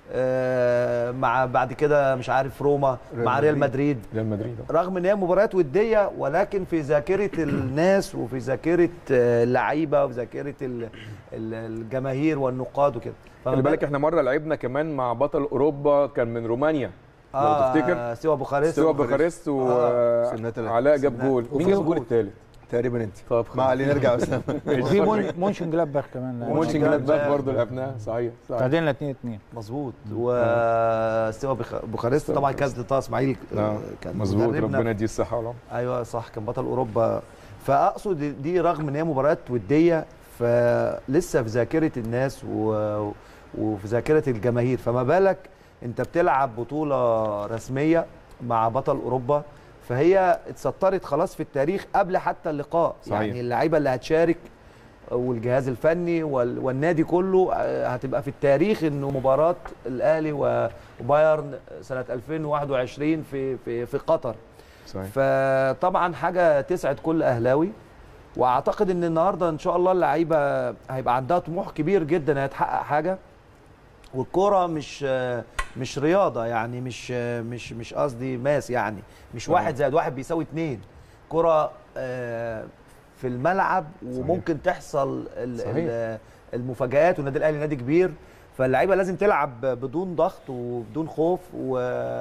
آه، مع بعد كده مش عارف روما ريال مع ريال مدريد. مدريد ريال مدريد رغم ان هي مباريات وديه ولكن في ذاكره الناس وفي ذاكره آه، اللعيبه وفي ذاكره ال- ال- الجماهير والنقاد وكده خلي بالك احنا مره لعبنا كمان مع بطل اوروبا كان من رومانيا لو تفتكر سوى بوخارست سوا بوخارست سنة تلاتة. وعلاء جاب سنة. جول مين وفي جاب الجول جول. الثالث تقريبا انت طب ما علينا نرجع بس وفي مون مونشن جلادباخ كمان ومونشن جلادباخ برضه لعبناه صحيح صحيح تعادلنا 2 2 مظبوط وسوى بخ- بوخارست طبعا كابتن طه اسماعيل آه، نعم كان مظبوط مدربنا ربنا يديه الصحه والعمر ايوه صح كان بطل اوروبا فاقصد دي رغم ان هي مباريات وديه فلسه في ذاكره الناس و... وفي ذاكره الجماهير فما بالك انت بتلعب بطوله رسميه مع بطل اوروبا فهي اتسطرت خلاص في التاريخ قبل حتى اللقاء صحيح. يعني اللعيبه اللي هتشارك والجهاز الفني وال... والنادي كله آه، هتبقى في التاريخ انه مباراه الاهلي و- وبايرن سنه 2021 في في في قطر صحيح فطبعا حاجه تسعد كل اهلاوي واعتقد ان النهارده ان شاء الله اللعيبه هيبقى عندها طموح كبير جدا هتحقق حاجه والكوره مش مش رياضه يعني مش مش مش قصدي ماس يعني مش طبعاً. واحد زائد واحد بيساوي اتنين كره آه، في الملعب وممكن تحصل ال- صحيح. ال- المفاجآت والنادي الاهلي نادي كبير فاللعيبه لازم تلعب بدون ضغط وبدون خوف و...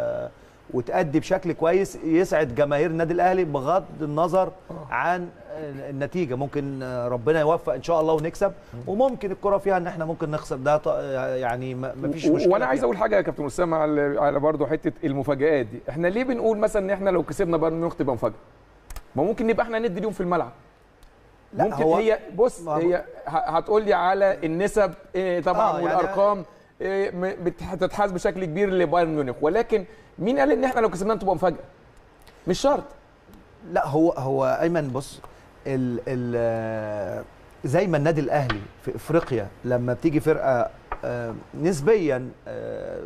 وتأدي بشكل كويس يسعد جماهير النادي الاهلي بغض النظر عن النتيجه ممكن ربنا يوفق ان شاء الله ونكسب وممكن الكره فيها ان احنا ممكن نخسر ده ط- يعني ما ما فيش و- مشكله وانا عايز فيها. اقول حاجه يا كابتن اسامه على على برضه حته المفاجآت دي احنا ليه بنقول مثلا ان احنا لو كسبنا بايرن ميونخ تبقى مفاجاه ما ممكن نبقى احنا ندي اليوم في الملعب لا، ممكن هو- هي بص ما هو- هي ه- هتقول لي على النسب إيه طبعا آه، يعني- والارقام إيه م- بت- هتتحاز بشكل كبير لبايرن ميونخ ولكن مين قال ان احنا لو كسبنا تبقى مفاجاه مش شرط لا هو هو ايمن بص ال ال زي ما النادي الاهلي في افريقيا لما بتيجي فرقه آه، نسبيا آه،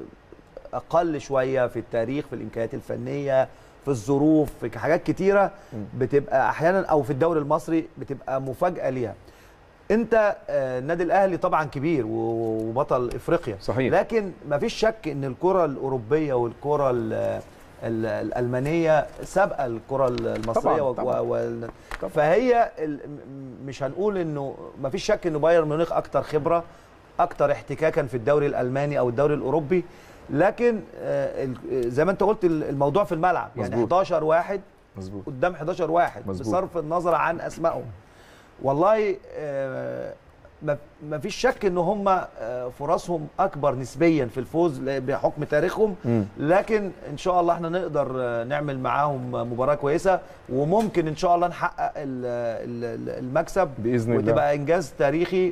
اقل شويه في التاريخ في الامكانيات الفنيه في الظروف في حاجات كتيره بتبقى احيانا او في الدوري المصري بتبقى مفاجاه ليها انت آه، النادي الاهلي طبعا كبير و- وبطل افريقيا صحيح. لكن ما فيش شك ان الكره الاوروبيه والكره ال- ال- الالمانيه سابقه الكره المصريه طبعاً، و- طبعاً. وال... فهي ال... م- مش هنقول انه ما فيش شك انه بايرن ميونخ اكتر خبره اكتر احتكاكا في الدوري الالماني او الدوري الاوروبي لكن آه، ال- زي ما انت قلت ال- الموضوع في الملعب يعني مظبوط. 11 واحد مظبوط قدام 11 واحد مظبوط. بصرف النظر عن اسمائهم والله آه، ما ما فيش شك ان هم آه، فرصهم اكبر نسبيا في الفوز ل- بحكم تاريخهم مم. لكن ان شاء الله احنا نقدر آه، نعمل معاهم مباراه كويسه وممكن ان شاء الله نحقق ال- ال- ال- المكسب باذن الله وتبقى انجاز تاريخي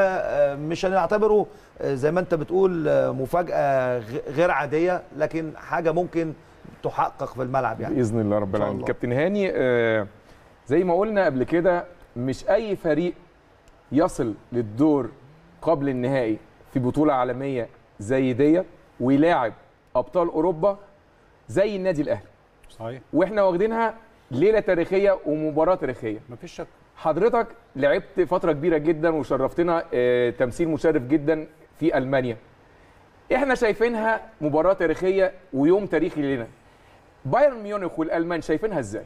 ومش هنعتبره آه، زي ما انت بتقول آه، مفاجاه غ- غير عاديه لكن حاجه ممكن تحقق في الملعب يعني باذن الله رب شاء العالمين الله. كابتن هاني آه، زي ما قلنا قبل كده مش اي فريق يصل للدور قبل النهائي في بطوله عالميه زي ديت ويلاعب ابطال اوروبا زي النادي الاهلي صحيح واحنا واخدينها ليله تاريخيه ومباراه تاريخيه مفيش شك حضرتك لعبت فتره كبيره جدا وشرفتنا آه، تمثيل مشرف جدا في المانيا احنا شايفينها مباراه تاريخيه ويوم تاريخي لنا بايرن ميونخ والالمان شايفينها ازاي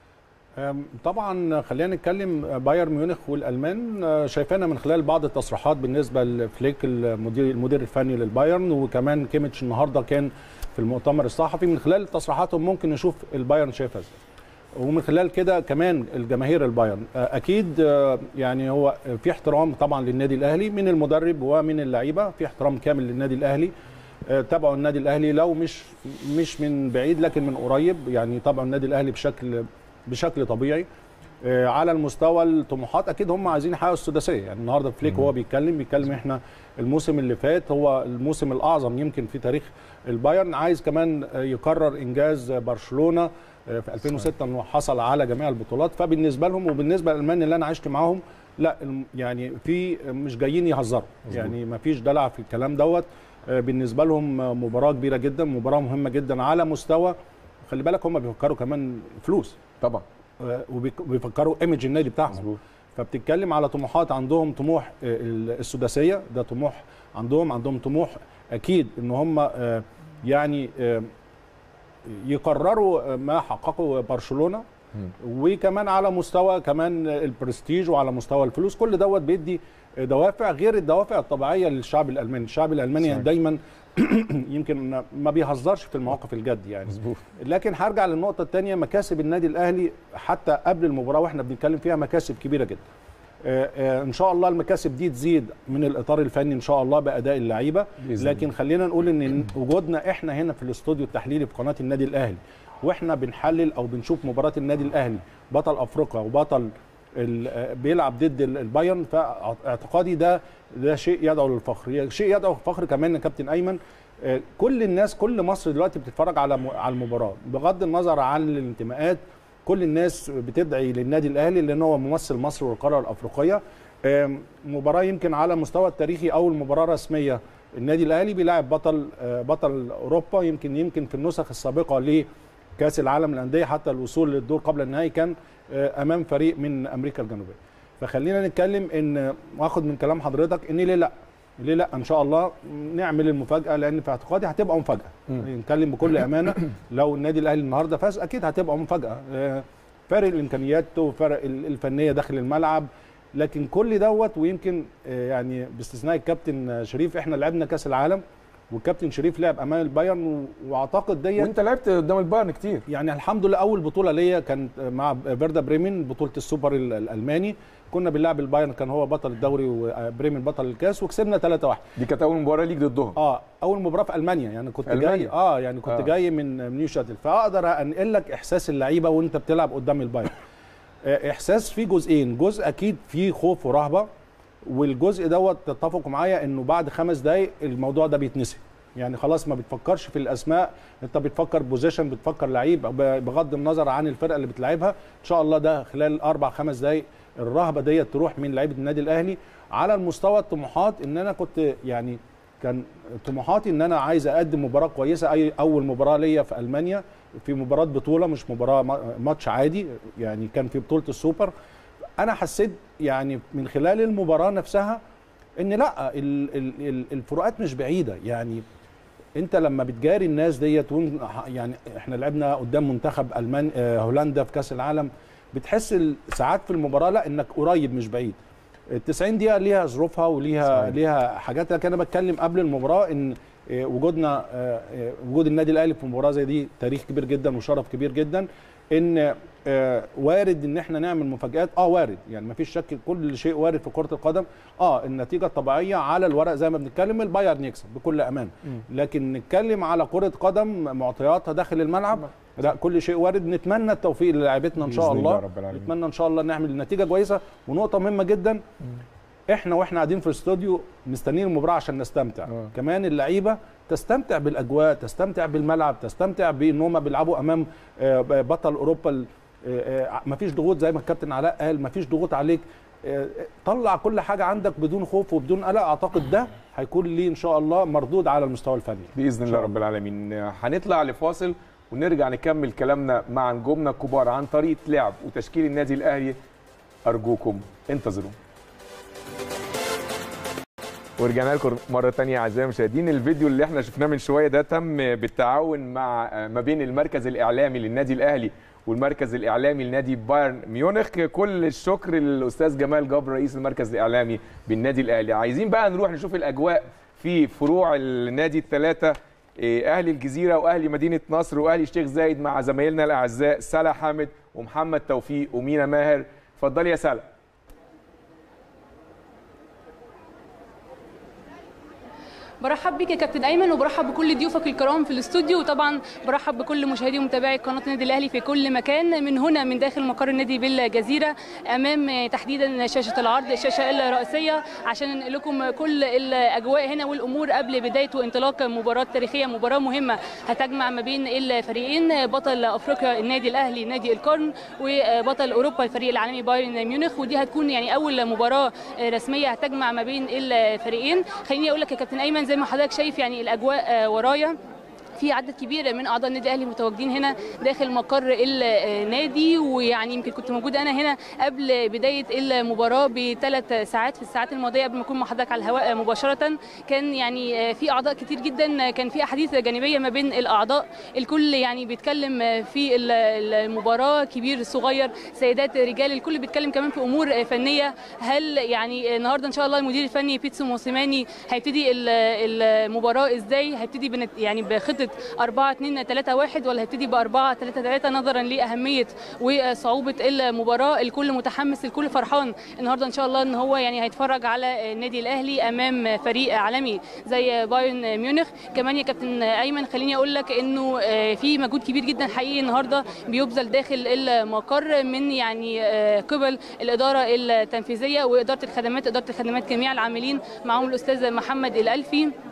أم، طبعا خلينا نتكلم بايرن ميونخ والالمان آه، شايفانا من خلال بعض التصريحات بالنسبه لفليك المدير المدير الفني للبايرن وكمان كيميتش النهارده كان في المؤتمر الصحفي من خلال تصريحاتهم ممكن نشوف البايرن شايفها ازاي ومن خلال كده كمان الجماهير البايرن آه، اكيد آه، يعني هو في احترام طبعا للنادي الاهلي من المدرب ومن اللعيبه في احترام كامل للنادي الاهلي آه، تابعوا النادي الاهلي لو مش مش من بعيد لكن من قريب يعني طبعا النادي الاهلي بشكل بشكل طبيعي آه، على المستوى الطموحات اكيد هم عايزين يحققوا السداسيه يعني النهارده فليك وهو بيتكلم بيتكلم احنا الموسم اللي فات هو الموسم الاعظم يمكن في تاريخ البايرن عايز كمان آه، يكرر انجاز برشلونه آه، في 2006 انه حصل على جميع البطولات فبالنسبه لهم وبالنسبه للالمان اللي انا عشت معاهم لا الم- يعني في مش جايين يهزروا يعني ما فيش دلع في الكلام دوت آه، بالنسبه لهم آه، مباراه كبيره جدا مباراه مهمه جدا على مستوى خلي بالك هم بيفكروا كمان فلوس طبعا آه، وبيك- وبيفكروا ايمج النادي بتاعهم مظبوط فبتتكلم على طموحات عندهم طموح آه، السداسيه ده طموح عندهم عندهم طموح اكيد ان هم آه، يعني آه، يقرروا ما حققه برشلونه وكمان على مستوى كمان البرستيج وعلى مستوى الفلوس كل دوت بيدي دوافع غير الدوافع الطبيعيه للشعب الالماني الشعب الالماني صحيح. دايما يمكن ما بيهزرش في المواقف الجد يعني مظبوط لكن هرجع للنقطه الثانيه مكاسب النادي الاهلي حتى قبل المباراه واحنا بنتكلم فيها مكاسب كبيره جدا آه، آه، ان شاء الله المكاسب دي تزيد من الاطار الفني ان شاء الله باداء اللعيبه بإذن لكن خلينا نقول ان وجودنا احنا هنا في الاستوديو التحليلي في قناه النادي الاهلي واحنا بنحلل او بنشوف مباراه النادي الاهلي بطل افريقيا وبطل ال- آه، بيلعب ضد ال- البايرن فاعتقادي ده ده شيء يدعو للفخر شيء يدعو للفخر كمان يا كابتن ايمن آه، كل الناس كل مصر دلوقتي بتتفرج على م- على المباراه بغض النظر عن الانتماءات كل الناس بتدعي للنادي الاهلي لان هو ممثل مصر والقاره الافريقيه آم، مباراه يمكن على المستوى التاريخي اول مباراه رسميه النادي الاهلي بيلاعب بطل آه، بطل اوروبا يمكن يمكن في النسخ السابقه كاس العالم للانديه حتى الوصول للدور قبل النهائي كان آه، امام فريق من امريكا الجنوبيه فخلينا نتكلم ان واخد من كلام حضرتك ان ليه لا ليه لا ان شاء الله نعمل المفاجاه لان في اعتقادي هتبقى مفاجاه نتكلم بكل امانه لو النادي الاهلي النهارده فاز اكيد هتبقى مفاجاه آه، فارق الامكانيات وفرق ال- الفنيه داخل الملعب لكن كل دوت ويمكن آه، يعني باستثناء الكابتن آه، شريف احنا لعبنا كاس العالم والكابتن شريف لعب امام البايرن و- واعتقد ديت وانت لعبت قدام البايرن كتير يعني الحمد لله اول بطوله ليا كانت مع فيردا بريمن بطوله السوبر ال- الالماني كنا بنلعب البايرن كان هو بطل الدوري وبريمن بطل الكاس وكسبنا 3-1 دي كانت اول مباراه ليك ضدهم اه اول مباراه في المانيا يعني كنت ألمانيا. جاي اه يعني كنت آه. آه. جاي من من نيو شاتل فاقدر انقل لك احساس اللعيبه وانت بتلعب قدام البايرن آه، احساس فيه جزئين جزء اكيد فيه خوف ورهبه والجزء دوت تتفقوا معايا انه بعد خمس دقايق الموضوع ده بيتنسي يعني خلاص ما بتفكرش في الاسماء انت بتفكر بوزيشن بتفكر لعيب ب- بغض النظر عن الفرقه اللي بتلعبها ان شاء الله ده خلال اربع خمس دقايق الرهبه ديت تروح من لعيبه النادي الاهلي على المستوى الطموحات ان انا كنت يعني كان طموحاتي ان انا عايز اقدم مباراه كويسه اي اول مباراه ليا في المانيا في مباراه بطوله مش مباراه ما- ماتش عادي يعني كان في بطوله السوبر انا حسيت يعني من خلال المباراه نفسها ان لا ال- ال- ال- الفروقات مش بعيده يعني انت لما بتجاري الناس ديت وإن- يعني احنا لعبنا قدام منتخب المان آه، هولندا في كاس العالم بتحس ال- ساعات في المباراه لا انك قريب مش بعيد ال 90 دقيقه ليها ظروفها وليها صحيح. ليها حاجات لكن انا بتكلم قبل المباراه ان آه، وجودنا آه، آه، وجود النادي الاهلي في مباراه زي دي تاريخ كبير جدا وشرف كبير جدا ان آه، وارد ان احنا نعمل مفاجات اه وارد يعني مفيش شك كل شيء وارد في كره القدم اه النتيجه الطبيعيه على الورق زي ما بنتكلم البايرن يكسب بكل امان لكن نتكلم على كره قدم معطياتها داخل الملعب لا كل شيء وارد نتمنى التوفيق للاعيبتنا ان شاء بإذن الله الله رب العالمين. نتمنى ان شاء الله نعمل نتيجه كويسه ونقطه مهمه جدا احنا واحنا قاعدين في الاستوديو مستنيين المباراه عشان نستمتع آه. كمان اللعيبه تستمتع بالاجواء تستمتع بالملعب تستمتع بان هم بيلعبوا امام آه، بطل اوروبا ال- آه، آه، مفيش ضغوط زي ما الكابتن علاء قال مفيش ضغوط عليك آه، طلع كل حاجه عندك بدون خوف وبدون قلق اعتقد ده هيكون ليه ان شاء الله مردود على المستوى الفني باذن الله رب العالمين هنطلع لفاصل ونرجع نكمل كلامنا مع نجومنا الكبار عن طريقه لعب وتشكيل النادي الاهلي ارجوكم انتظروا ورجعنا لكم مره تانية اعزائي المشاهدين الفيديو اللي احنا شفناه من شويه ده تم بالتعاون مع ما بين المركز الاعلامي للنادي الاهلي والمركز الاعلامي لنادي بايرن ميونخ كل الشكر للاستاذ جمال جبر رئيس المركز الاعلامي بالنادي الاهلي عايزين بقى نروح نشوف الاجواء في فروع النادي الثلاثه إيه، اهلي الجزيره واهلي مدينه نصر واهلي الشيخ زايد مع زمايلنا الاعزاء سلا حامد ومحمد توفيق ومينا ماهر اتفضلي يا سلا برحب بيك يا كابتن ايمن وبرحب بكل ضيوفك الكرام في الاستوديو وطبعا برحب بكل مشاهدي ومتابعي قناه النادي الاهلي في كل مكان من هنا من داخل مقر النادي بالجزيره امام تحديدا شاشه العرض الشاشه الرئيسيه عشان ننقل لكم كل الاجواء هنا والامور قبل بدايه وانطلاق مباراه تاريخيه مباراه مهمه هتجمع ما بين الفريقين بطل افريقيا النادي الاهلي نادي القرن وبطل اوروبا الفريق العالمي بايرن ميونخ ودي هتكون يعني اول مباراه رسميه هتجمع ما بين الفريقين خليني اقول لك يا كابتن ايمن زي ما حضرتك شايف يعني الاجواء آه، ورايا في عدد كبير من اعضاء النادي الاهلي متواجدين هنا داخل مقر النادي ويعني يمكن كنت موجوده انا هنا قبل بدايه المباراه بثلاث ساعات في الساعات الماضيه قبل ما اكون مع حضرتك على الهواء مباشره كان يعني في اعضاء كتير جدا كان في احاديث جانبيه ما بين الاعضاء الكل يعني بيتكلم في المباراه كبير صغير سيدات رجال الكل بيتكلم كمان في امور فنيه هل يعني النهارده ان شاء الله المدير الفني بيتسو موسيماني هيبتدي ال- المباراه ازاي هيبتدي بنت يعني بخطه 4 2 3 1 ولا هيبتدي ب 4 3 3 نظرا لاهميه وصعوبه المباراه الكل متحمس الكل فرحان النهارده ان شاء الله ان هو يعني هيتفرج على النادي الاهلي امام فريق عالمي زي بايرن ميونخ كمان يا كابتن ايمن خليني اقول لك انه آه، في مجهود كبير جدا حقيقي النهارده بيبذل داخل المقر من يعني آه، قبل الاداره التنفيذيه واداره الخدمات اداره الخدمات جميع العاملين معهم الاستاذ محمد الالفي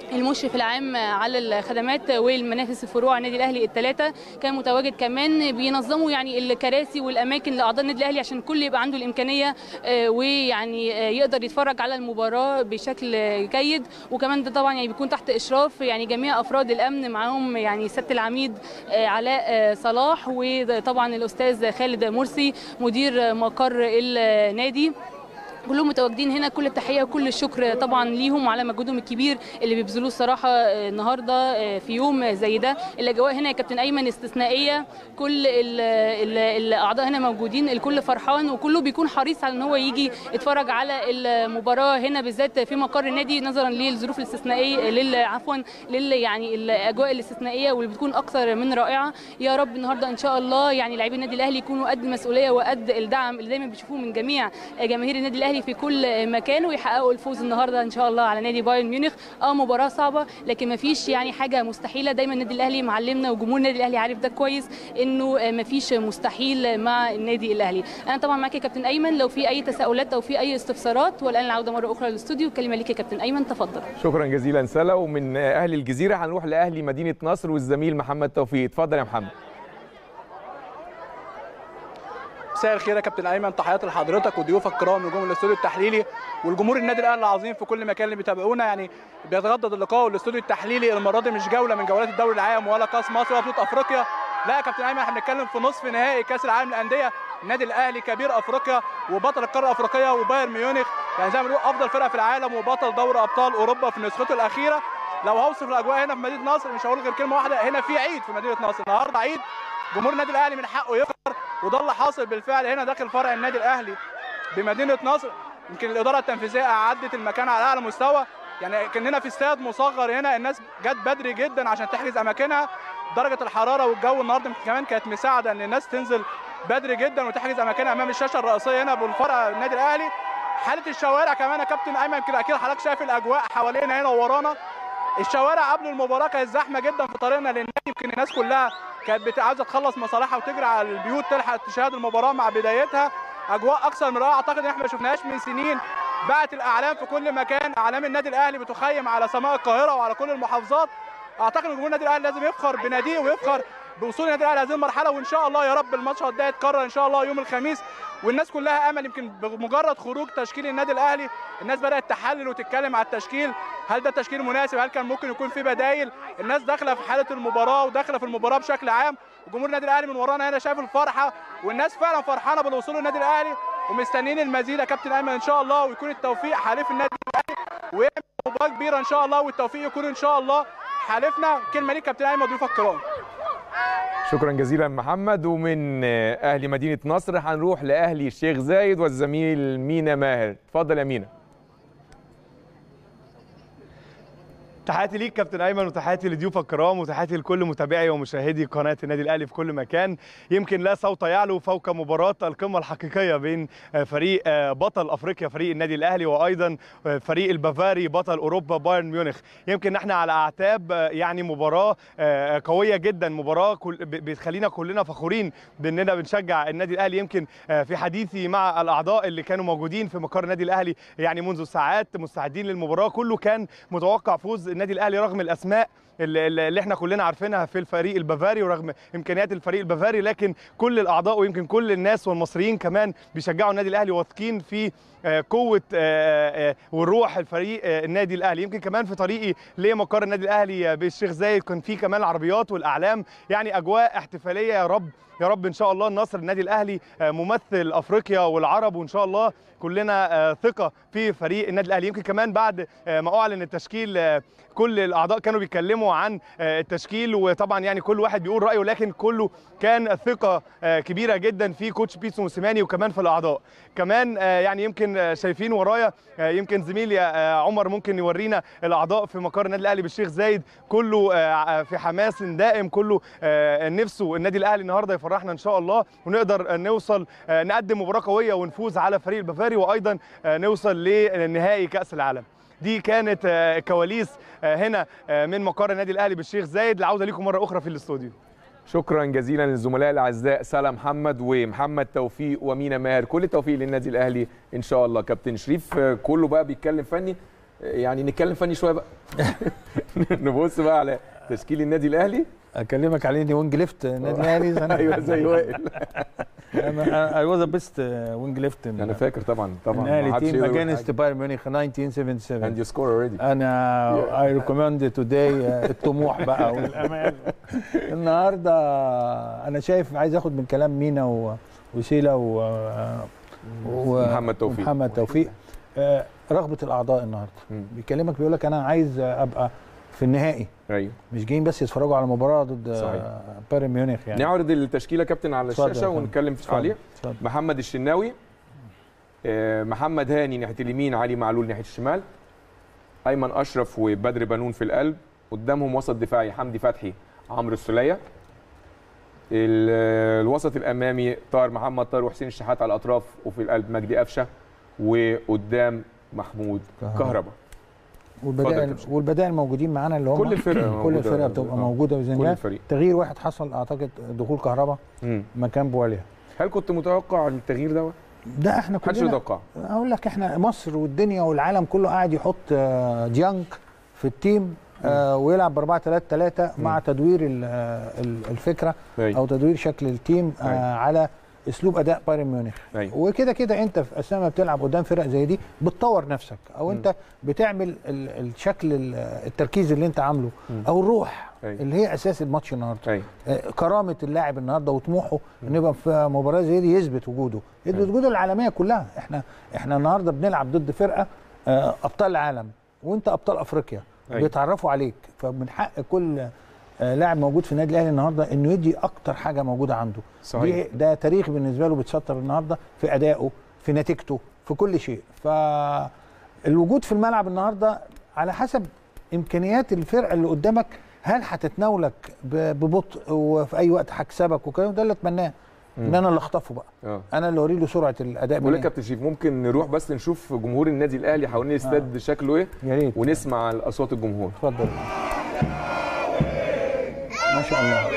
المشرف العام على الخدمات والمنافس الفروع النادي الاهلي الثلاثه كان متواجد كمان بينظموا يعني الكراسي والاماكن لاعضاء النادي الاهلي عشان الكل يبقى عنده الامكانيه آه، ويعني آه، يقدر يتفرج على المباراه بشكل آه، جيد وكمان ده طبعا يعني بيكون تحت اشراف يعني جميع افراد الامن معاهم يعني سياده العميد آه، علاء آه، صلاح وطبعا الاستاذ خالد مرسي مدير مقر النادي كلهم متواجدين هنا كل التحيه وكل الشكر طبعا ليهم وعلى مجهودهم الكبير اللي بيبذلوه الصراحه آه، النهارده آه، في يوم زي ده الاجواء هنا يا كابتن ايمن استثنائيه كل ال- ال- الاعضاء هنا موجودين الكل فرحان وكله بيكون حريص على ان هو يجي يتفرج على المباراه هنا بالذات في مقر النادي نظرا للظروف الاستثنائيه لل عفوا لل يعني الاجواء الاستثنائيه واللي بتكون اكثر من رائعه يا رب النهارده ان شاء الله يعني لاعبي النادي الاهلي يكونوا قد المسؤوليه وقد الدعم اللي دايما بيشوفوه من جميع جماهير النادي الاهلي في كل مكان ويحققوا الفوز النهارده ان شاء الله على نادي بايرن ميونخ اه مباراه صعبه لكن ما فيش يعني حاجه مستحيله دايما النادي الاهلي معلمنا وجمهور النادي الاهلي عارف ده كويس انه ما فيش مستحيل مع النادي الاهلي انا طبعا معاك يا كابتن ايمن لو في اي تساؤلات او في اي استفسارات والان العوده مره اخرى للاستوديو الكلمه ليك يا كابتن ايمن تفضل شكرا جزيلا سلا ومن اهل الجزيره هنروح لاهلي مدينه نصر والزميل محمد توفيق اتفضل يا محمد مساء الخير يا كابتن ايمن تحياتي لحضرتك وضيوفك الكرام نجوم الاستوديو التحليلي والجمهور النادي الاهلي العظيم في كل مكان اللي بيتابعونا يعني بيتجدد اللقاء والاستوديو التحليلي المره دي مش جوله من جولات الدوري العام ولا كاس مصر ولا بطوله افريقيا لا يا كابتن ايمن احنا بنتكلم في نصف نهائي كاس العالم للانديه النادي الاهلي كبير افريقيا وبطل القاره الافريقيه وبايرن ميونخ يعني زي ما بنقول افضل فرقه في العالم وبطل دوري ابطال اوروبا في نسخته الاخيره لو هوصف الاجواء هنا في مدينه نصر مش هقول غير كلمه واحده هنا في عيد في مدينه نصر النهارده عيد جمهور النادي الاهلي من حقه يفطر وده اللي حاصل بالفعل هنا داخل فرع النادي الاهلي بمدينه نصر يمكن الاداره التنفيذيه اعدت المكان على اعلى مستوى يعني كاننا في استاد مصغر هنا الناس جت بدري جدا عشان تحجز اماكنها درجه الحراره والجو النهارده كمان كانت مساعده ان الناس تنزل بدري جدا وتحجز اماكنها امام الشاشه الرئيسيه هنا بالفرع النادي الاهلي حاله الشوارع كمان يا كابتن ايمن كده اكيد حضرتك شايف الاجواء حوالينا هنا وورانا الشوارع قبل المباراه كانت زحمه جدا في طريقنا للنادي يمكن الناس كلها كانت بت- عاوزه تخلص مصالحها وتجري على البيوت تلحق تشاهد المباراه مع بدايتها اجواء اكثر من رائعه اعتقد ان احنا ما شفناهاش من سنين بقت الاعلام في كل مكان اعلام النادي الاهلي بتخيم على سماء القاهره وعلى كل المحافظات اعتقد ان جمهور النادي الاهلي لازم يفخر بناديه ويفخر بوصول النادي الاهلي هذه المرحله وان شاء الله يا رب الماتش ده يتكرر ان شاء الله يوم الخميس والناس كلها امل يمكن بمجرد خروج تشكيل النادي الاهلي الناس بدات تحلل وتتكلم على التشكيل هل ده تشكيل مناسب هل كان ممكن يكون في بدايل الناس داخله في حاله المباراه وداخله في المباراه بشكل عام وجمهور النادي الاهلي من ورانا هنا شايف الفرحه والناس فعلا فرحانه بالوصول للنادي الاهلي ومستنيين المزيد يا كابتن ايمن ان شاء الله ويكون التوفيق حليف النادي الاهلي ويعمل مباراه كبيره ان شاء الله والتوفيق يكون ان شاء الله حالفنا كلمه ليك كابتن ايمن ضيوفك الكرام شكرا جزيلا محمد ومن اهلي مدينه نصر هنروح لاهلي الشيخ زايد والزميل مينا ماهر اتفضل يا مينا تحياتي ليك كابتن ايمن وتحياتي لضيوفك الكرام وتحياتي لكل متابعي ومشاهدي قناه النادي الاهلي في كل مكان يمكن لا صوت يعلو فوق مباراه القمه الحقيقيه بين فريق بطل افريقيا فريق النادي الاهلي وايضا فريق البافاري بطل اوروبا بايرن ميونخ يمكن احنا على اعتاب يعني مباراه قويه جدا مباراه بتخلينا كلنا فخورين باننا بنشجع النادي الاهلي يمكن في حديثي مع الاعضاء اللي كانوا موجودين في مقر النادي الاهلي يعني منذ ساعات مستعدين للمباراه كله كان متوقع فوز النادي الاهلي رغم الاسماء اللي احنا كلنا عارفينها في الفريق البافاري ورغم امكانيات الفريق البافاري لكن كل الاعضاء ويمكن كل الناس والمصريين كمان بيشجعوا النادي الاهلي واثقين في قوه والروح الفريق النادي الاهلي يمكن كمان في طريقي لمقر النادي الاهلي بالشيخ زايد كان في كمان العربيات والاعلام يعني اجواء احتفاليه يا رب يا رب ان شاء الله النصر النادي الاهلي ممثل افريقيا والعرب وان شاء الله كلنا ثقه في فريق النادي الاهلي يمكن كمان بعد ما اعلن التشكيل كل الاعضاء كانوا بيتكلموا عن التشكيل وطبعا يعني كل واحد بيقول رايه لكن كله كان ثقه كبيره جدا في كوتش بيتسو موسيماني وكمان في الاعضاء كمان يعني يمكن شايفين ورايا يمكن زميلي عمر ممكن يورينا الاعضاء في مقر النادي الاهلي بالشيخ زايد كله في حماس دائم كله نفسه النادي الاهلي النهارده يفرحنا ان شاء الله ونقدر نوصل نقدم مباراه قويه ونفوز على فريق البافاري وايضا نوصل لنهائي كاس العالم دي كانت كواليس هنا من مقر النادي الاهلي بالشيخ زايد العوده ليكم مره اخرى في الاستوديو شكرا جزيلا للزملاء الاعزاء سلا محمد ومحمد توفيق ومينا ماهر كل التوفيق للنادي الاهلي ان شاء الله كابتن شريف كله بقى بيتكلم فني يعني نتكلم فني شويه بقى نبص بقى على تشكيل النادي الاهلي اكلمك على اني وينج ليفت النادي الاهلي أنا- ايوه زي وائل انا اي واز بيست وينج ليفت انا فاكر طبعا طبعا ما الاهلي حدش تيم يقدر يقول اجينست حاجة. بايرن ميونخ and 1977 you score already انا اي ريكومند توداي الطموح بقى والامال النهارده انا شايف عايز اخد من كلام مينا و- وسيلا و و- محمد توفيق. محمد توفيق آه، رغبه الاعضاء النهارده مم. بيكلمك بيقول لك انا عايز ابقى في النهائي ايوه مش جايين بس يتفرجوا على مباراه ضد صحيح. آه، بايرن ميونخ يعني نعرض التشكيله كابتن على اتفضل الشاشه يا فندم. ونتكلم اتفضل. عليه اتفضل. محمد الشناوي آه، محمد هاني ناحيه اليمين علي معلول ناحيه الشمال ايمن اشرف وبدر بنون في القلب قدامهم وسط دفاعي حمدي فتحي عمرو السوليه ال- الوسط الامامي طاهر محمد طاهر وحسين الشحات على الاطراف وفي القلب مجدي قفشه وقدام محمود كهربا. كهربا والبدائل كابتن. والبدائل موجودين معانا اللي هم كل الفرقه كل موجودة. الفرقه بتبقى آه. موجوده باذن كل الله الفريق تغيير واحد حصل اعتقد دخول كهربا مم. مكان بواليا هل كنت متوقع التغيير دوت؟ ده احنا محدش كلنا يتوقع اقول لك احنا مصر والدنيا والعالم كله قاعد يحط آه، ديانج في التيم آه، ويلعب ب 4 3 3 مع تدوير ال- آه، ال- الفكره أيوة. او تدوير شكل التيم أيوة. آه، على اسلوب اداء بايرن ميونخ أيوة. وكده كده انت في اثناء ما بتلعب قدام فرق زي دي بتطور نفسك او انت بتعمل ال- الشكل ال- التركيز اللي انت عامله او الروح أيوة. اللي هي اساس الماتش النهارده ايوه آه، كرامه اللاعب النهارده وطموحه انه يبقى في مباراه زي دي يثبت وجوده يثبت وجوده العالميه كلها احنا احنا النهارده بنلعب ضد فرقه آه، ابطال العالم وانت ابطال افريقيا أيوة. بيتعرفوا عليك فمن حق كل آه، لاعب موجود في النادي الاهلي النهارده انه يدي اكتر حاجه موجوده عنده صحيح. دي ده تاريخ بالنسبه له بيتسطر النهارده في ادائه في نتيجته في كل شيء فالوجود في الملعب النهارده على حسب امكانيات الفرقه اللي قدامك هل هتتناولك ب- ببطء وفي اي وقت هكسبك وكده ده اللي اتمناه ان انا اللي اخطفه بقى اه انا اللي اوري له سرعه الاداء بقول لك منين. يا كابتن شريف ممكن نروح بس نشوف جمهور النادي الاهلي حوالين الاستاد شكله ايه يا ريت ونسمع اصوات الجمهور اتفضل ما شاء الله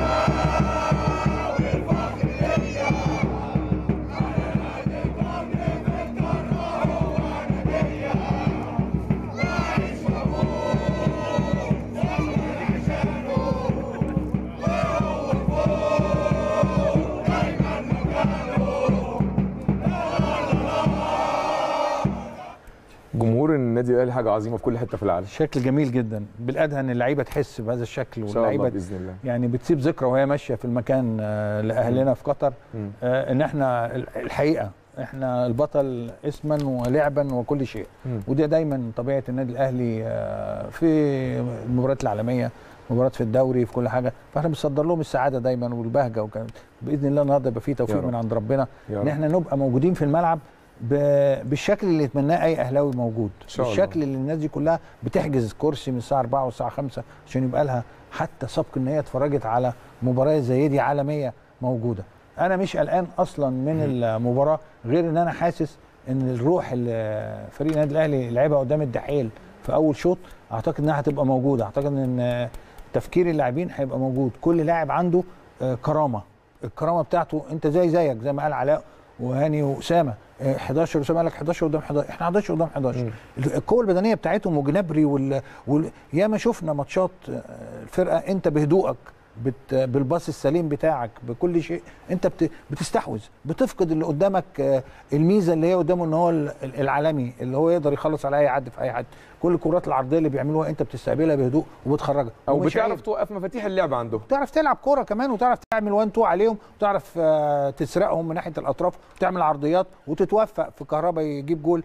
جمهور النادي الاهلي حاجه عظيمه في كل حته في العالم شكل جميل جدا بالادهى ان اللعيبه تحس بهذا الشكل ان شاء الله واللعيبه باذن الله يعني بتسيب ذكرى وهي ماشيه في المكان آه، لاهلنا في قطر مم. آه، ان احنا ال- الحقيقه احنا البطل اسما ولعبا وكل شيء مم. وده دايما طبيعه النادي الاهلي آه، في المباريات العالميه مباريات في الدوري في كل حاجه فاحنا بنصدر لهم السعاده دايما والبهجه وكان باذن الله النهارده يبقى فيه يا توفيق رب. من عند ربنا يا ان رب احنا نبقى موجودين في الملعب ب- بالشكل اللي يتمناه اي اهلاوي موجود شاء الله. بالشكل اللي الناس دي كلها بتحجز كرسي من الساعه 4 والساعه 5 عشان يبقى لها حتى سبق ان هي اتفرجت على مباراه زي دي عالميه موجوده انا مش قلقان اصلا من المباراه غير ان انا حاسس ان الروح اللي فريق النادي الاهلي لعبها قدام الدحيل في اول شوط اعتقد انها هتبقى موجوده اعتقد ان تفكير اللاعبين هيبقى موجود كل لاعب عنده آه، كرامه الكرامه بتاعته انت زي زيك زي ما قال علاء وهاني واسامه آه، 11 اسامه قال لك 11 قدام 11 احنا 11 قدام 11 القوه البدنيه بتاعتهم وجنابري وال... وال... ياما شفنا ماتشات آه، الفرقه انت بهدوءك بت... بالباص السليم بتاعك بكل شيء انت بت... بتستحوذ بتفقد اللي قدامك آه، الميزه اللي هي قدامه ان هو ال- العالمي اللي هو يقدر يخلص على اي حد في اي حد كل الكرات العرضيه اللي بيعملوها انت بتستقبلها بهدوء وبتخرجها او ومش بتعرف عيب. توقف مفاتيح اللعب عندهم تعرف تلعب كوره كمان وتعرف تعمل وان تو عليهم وتعرف آه، تسرقهم من ناحيه الاطراف وتعمل عرضيات وتتوفق في كهربا يجيب جول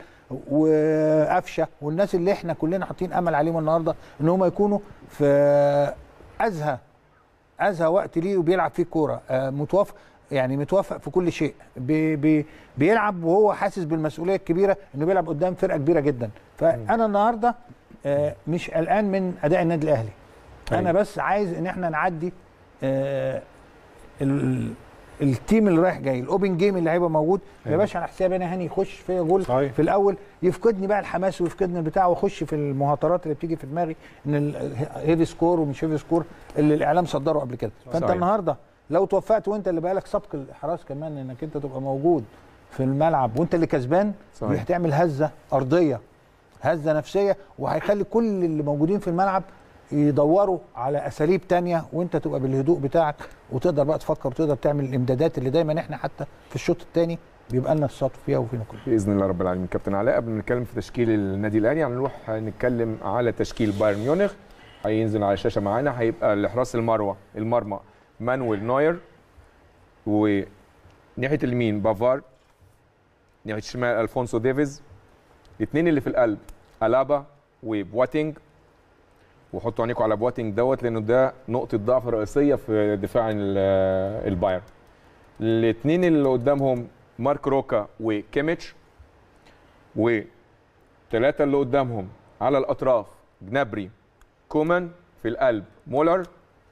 وقفشه والناس اللي احنا كلنا حاطين امل عليهم النهارده ان هم يكونوا في ازهى ازهى وقت ليه وبيلعب فيه كوره آه، متوافق يعني متوافق في كل شيء بي بي بيلعب وهو حاسس بالمسؤوليه الكبيره انه بيلعب قدام فرقه كبيره جدا فانا النهارده آه، مش قلقان من اداء النادي الاهلي انا أيوة. بس عايز ان احنا نعدي آه، ال- التيم اللي رايح جاي الاوبن جيم اللي هيبقى موجود ما يبقاش على حساب انا هاني يخش فيا جول صحيح. في الاول يفقدني بقى الحماس ويفقدني البتاع واخش في المهاترات اللي بتيجي في دماغي ان الهيفي سكور ومش هيفي سكور اللي الاعلام صدره قبل كده فانت صحيح. النهارده لو توفقت وانت اللي بقالك سبق الاحراز كمان انك انت تبقى موجود في الملعب وانت اللي كسبان صحيح. دي هتعمل هزه ارضيه هزه نفسيه وهيخلي كل اللي موجودين في الملعب يدوروا على اساليب تانية وانت تبقى بالهدوء بتاعك وتقدر بقى تفكر وتقدر تعمل الامدادات اللي دايما احنا حتى في الشوط الثاني بيبقى لنا الشاط فيها وفينا كلها باذن الله رب العالمين كابتن علاء قبل ما نتكلم في تشكيل النادي الاهلي هنروح نتكلم على تشكيل بايرن ميونخ هينزل على الشاشه معانا هيبقى لحراس المروه المرمى مانويل نوير وناحيه اليمين بافار ناحيه الشمال الفونسو ديفيز الاثنين اللي في القلب الابا وبواتينج وحطوا عينيكم على بواتينج دوت لانه ده نقطه ضعف رئيسيه في دفاع ال- البايرن الاثنين اللي قدامهم مارك روكا وكيميتش وثلاثة اللي قدامهم على الأطراف جنابري كومان في القلب مولر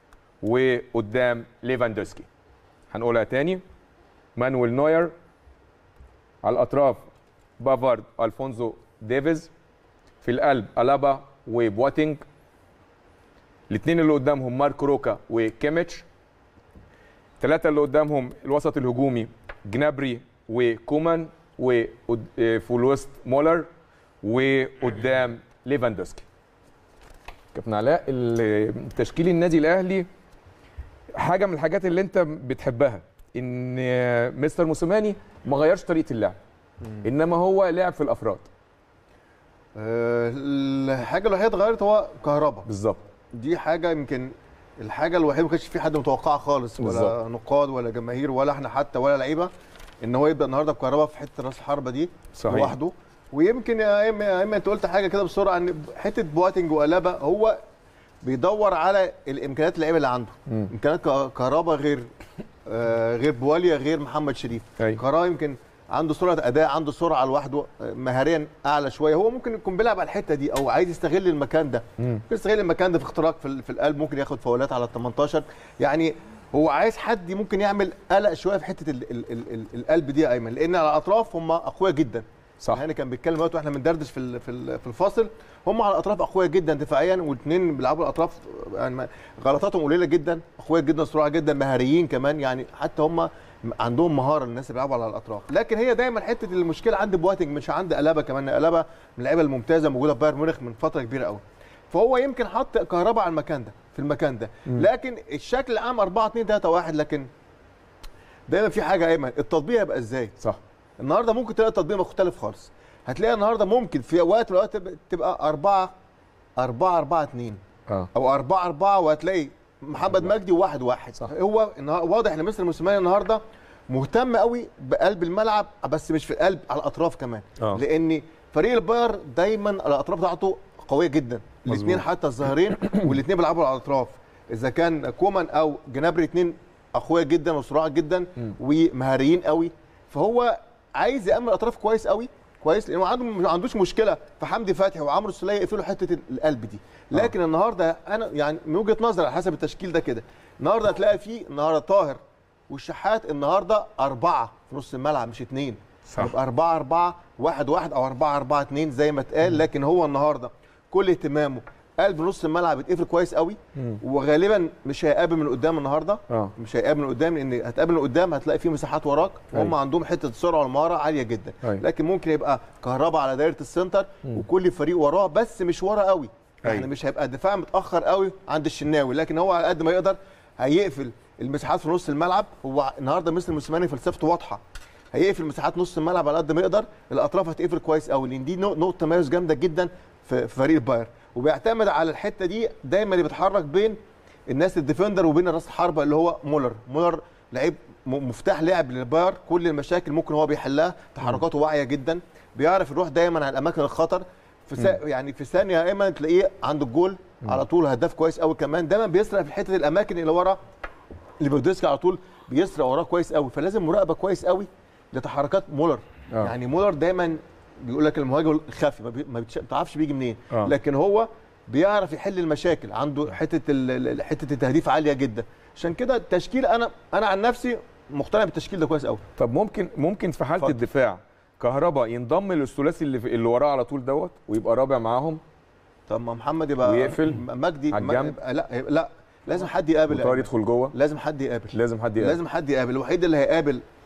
وقدام ليفاندوسكي هنقولها تاني مانويل نوير على الأطراف بافارد ألفونزو ديفيز في القلب ألابا وبواتينج الاثنين اللي قدامهم مارك روكا وكيميتش ثلاثة اللي قدامهم الوسط الهجومي جنابري وكومان وفي الوسط مولر وقدام ليفاندوسكي كابتن علاء ال- تشكيل النادي الاهلي حاجه من الحاجات اللي انت بتحبها ان مستر موسيماني ما غيرش طريقه اللعب انما هو لعب في الافراد آه، الحاجه الوحيده اتغيرت هو كهربا بالظبط دي حاجه يمكن الحاجه الوحيده ما كانش في حد متوقعها خالص ولا بالظبط. نقاد ولا جماهير ولا احنا حتى ولا لعيبه ان هو يبدا النهارده بكهربا في حته راس الحربه دي صحيح. لوحده ويمكن يا ايما يا ايما انت قلت حاجه كده بسرعه ان حته بواتنج وقلابه هو بيدور على الامكانيات اللعيبه اللي عنده مم. امكانيات ك- كهربا غير آه غير بواليا غير محمد شريف أيوة. كهربا يمكن عنده سرعه اداء عنده سرعه لوحده آه، مهاريا اعلى شويه هو ممكن يكون بيلعب على الحته دي او عايز يستغل المكان ده مم. ممكن يستغل المكان ده في اختراق في, ال- في القلب ممكن ياخد فاولات على ال 18 يعني هو عايز حد ممكن يعمل قلق شويه في حته ال ال ال ال القلب دي يا ايمن لان على الاطراف هم اقوياء جدا صح يعني كان بيتكلم دلوقتي واحنا بندردش في ال- في ال- في الفاصل هم على الاطراف اقوياء جدا دفاعيا والاثنين بيلعبوا الاطراف يعني ما- غلطاتهم قليله جدا اقوياء جدا سرعه جدا مهاريين كمان يعني حتى هم عندهم مهاره الناس اللي بيلعبوا على الاطراف لكن هي دايما حته المشكله عند بواتنج مش عند الابا كمان الابا من اللعيبه الممتازه موجوده في بايرن ميونخ من فتره كبيره قوي فهو يمكن حط كهرباء على المكان ده في المكان ده لكن الشكل العام 4 2 3 1 لكن دايما في حاجه ايمن التطبيق هيبقى ازاي صح النهارده ممكن تلاقي التطبيق مختلف خالص هتلاقي النهارده ممكن في وقت من الاوقات تبقى- تبقى 4 4 4 2 اه او 4 4 وهتلاقي محمد مجدي وواحد واحد صح. هو النها- واضح ان مستر موسيماني النهارده مهتم قوي بقلب الملعب بس مش في القلب على الاطراف كمان آه. لان فريق الباير دايما الاطراف بتاعته قويه جدا الاثنين مظبوط. حتى الظاهرين والاثنين بيلعبوا على الاطراف اذا كان كومان او جنابري اثنين اقوياء جدا وسرعه جدا ومهاريين قوي فهو عايز يامن الاطراف كويس قوي كويس لانه عنده ما عندوش مشكله في حمدي فتحي وعمرو السوليه يقفلوا حته القلب دي لكن النهارده انا يعني من وجهه نظري على حسب التشكيل ده كده النهارده هتلاقي فيه النهارده طاهر والشحات النهارده اربعه في نص الملعب مش اثنين صح. يبقى أربعة أربعة واحد واحد أو أربعة أربعة اتنين زي ما اتقال لكن هو النهاردة كل اهتمامه قلب نص الملعب يتقفل كويس قوي وغالبا مش هيقابل من قدام النهارده اه مش هيقابل من قدام لان هتقابل من قدام هتلاقي فيه مساحات وراك وهم أيوة. عندهم حته السرعه والمهاره عاليه جدا أيوة. لكن ممكن يبقى كهربا على دايره السنتر وكل فريق وراه بس مش ورا قوي يعني أيوة. مش هيبقى الدفاع متاخر قوي عند الشناوي لكن هو على قد ما يقدر هيقفل المساحات في نص الملعب هو النهارده مستر موسيماني فلسفته واضحه هيقفل مساحات نص الملعب على قد ما يقدر الاطراف هتقفل كويس قوي لان دي نق- نقطه تميز جامده جدا في في فريق الباير وبيعتمد على الحته دي دايما اللي بيتحرك بين الناس الديفندر وبين راس الحربه اللي هو مولر مولر لعيب م- مفتاح لعب للباير كل المشاكل ممكن هو بيحلها تحركاته واعيه جدا بيعرف يروح دايما على الاماكن الخطر في سا... يعني في ثانيه يا ايمن تلاقيه عند الجول على طول هداف كويس قوي كمان دايما بيسرق في حته الاماكن اللي ورا ليفاندوسكي على طول بيسرق وراه كويس قوي فلازم مراقبه كويس قوي لتحركات مولر آه. يعني مولر دايما بيقول لك المهاجم الخفي ما, بي... ما بتش- بتعرفش بيجي منين آه. لكن هو بيعرف يحل المشاكل عنده حته ال... ال- حته التهديف عاليه جدا عشان كده التشكيل انا انا عن نفسي مقتنع بالتشكيل ده كويس قوي طب ممكن ممكن في حاله اتفضل. الدفاع كهربا ينضم للثلاثي اللي في اللي وراه على طول دوت ويبقى رابع معاهم طب ما محمد يبقى ويقفل م- مجدي على م- الجنب. يبقى- لا يبقى- لا لازم حد يقابل وطاهر يدخل جوه لازم حد يقابل لازم حد يقابل لازم حد يقابل الوحيد اللي هيقابل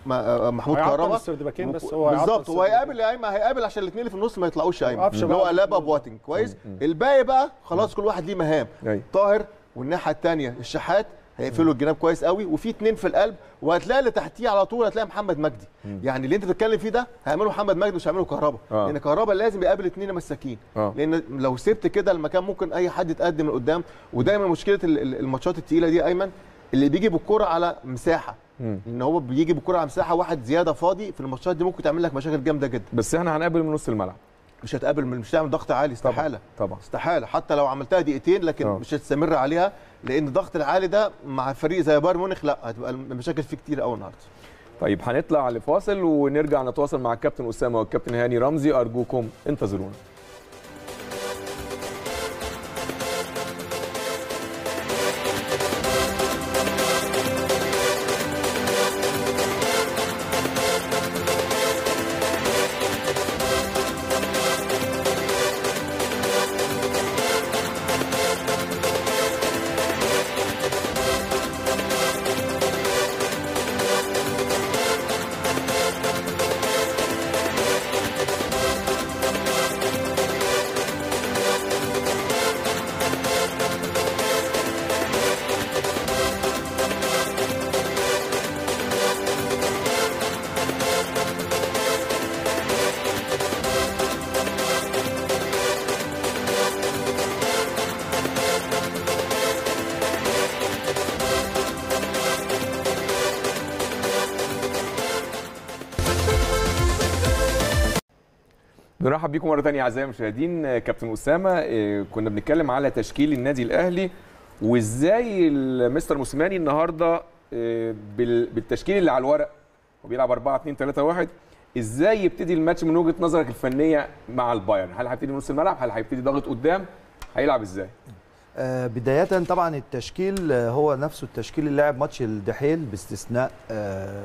ما- محمود هيعطل كهربا السردباكين بس هو هيعطل بالظبط هو السردباكين. هيقابل يا ايمن هيقابل عشان الاثنين اللي في النص ما يطلعوش يا ايمن وقفشة اللي هو بقى. الابا بواتنج كويس الباقي بقى خلاص كل واحد ليه مهام أيوة. طاهر والناحيه الثانيه الشحات هيقفلوا الجناب كويس قوي وفي اثنين في القلب وهتلاقي اللي تحتيه على طول هتلاقي محمد مجدي يعني اللي انت بتتكلم فيه ده هيعملوا محمد مجدي مش هيعملوا كهربا آه. لان كهربا لازم يقابل اثنين مساكين آه. لان لو سبت كده المكان ممكن اي حد يتقدم من قدام ودايما مشكله ال- ال- الماتشات التقيله دي يا ايمن اللي بيجي بالكره على مساحه مم. ان هو بيجي بالكره على مساحه واحد زياده فاضي في الماتشات دي ممكن تعمل لك مشاكل جامده جدا بس احنا هنقابل من نص الملعب مش هتقابل مش هتعمل ضغط عالي استحاله طبعا استحاله حتى لو عملتها دقيقتين لكن آه. أوه. مش هتستمر عليها لان الضغط العالي ده مع فريق زي بايرن ميونخ لا هتبقى المشاكل فيه كتير قوي النهارده طيب هنطلع لفاصل ونرجع نتواصل مع الكابتن اسامه والكابتن هاني رمزي ارجوكم انتظرونا بنرحب بيكم مره ثانيه اعزائي المشاهدين آه، كابتن اسامه آه، كنا بنتكلم على تشكيل النادي الاهلي وازاي المستر موسيماني النهارده آه، بال- بالتشكيل اللي على الورق وبيلعب 4 2 3 1 ازاي يبتدي الماتش من وجهه نظرك الفنيه مع البايرن هل هيبتدي من نص الملعب هل هيبتدي ضاغط قدام هيلعب ازاي آه، بداية طبعا التشكيل آه، هو نفسه التشكيل اللي لعب ماتش الدحيل باستثناء آه،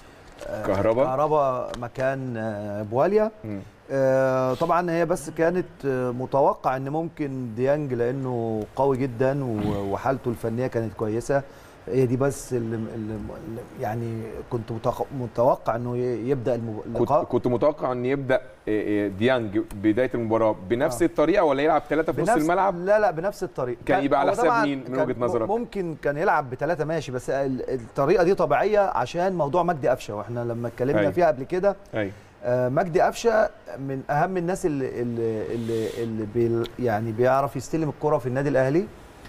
آه، كهربا. كهربا مكان آه، بواليا مم. آه، طبعا هي بس كانت آه، متوقع ان ممكن ديانج لانه قوي جدا و- وحالته الفنيه كانت كويسه هي دي بس اللي اللي اللي يعني كنت متخ- متوقع انه ي- يبدا الم- كنت, اللقاء كنت متوقع ان يبدا آه، آه، ديانج بدايه المباراه بنفس الطريقه ولا يلعب ثلاثه في نص بنفس- الملعب لا لا بنفس الطريقه كان يبقى على هو حساب طبعاً مين من كان وجهة نظرك؟ ممكن كان يلعب بثلاثه ماشي بس ال- الطريقه دي طبيعيه عشان موضوع مجدي قفشه واحنا لما اتكلمنا أيوة. فيها قبل كده ايوه آه، مجدي قفشه من اهم الناس اللي اللي اللي, اللي بي يعني بيعرف يستلم الكره في النادي الاهلي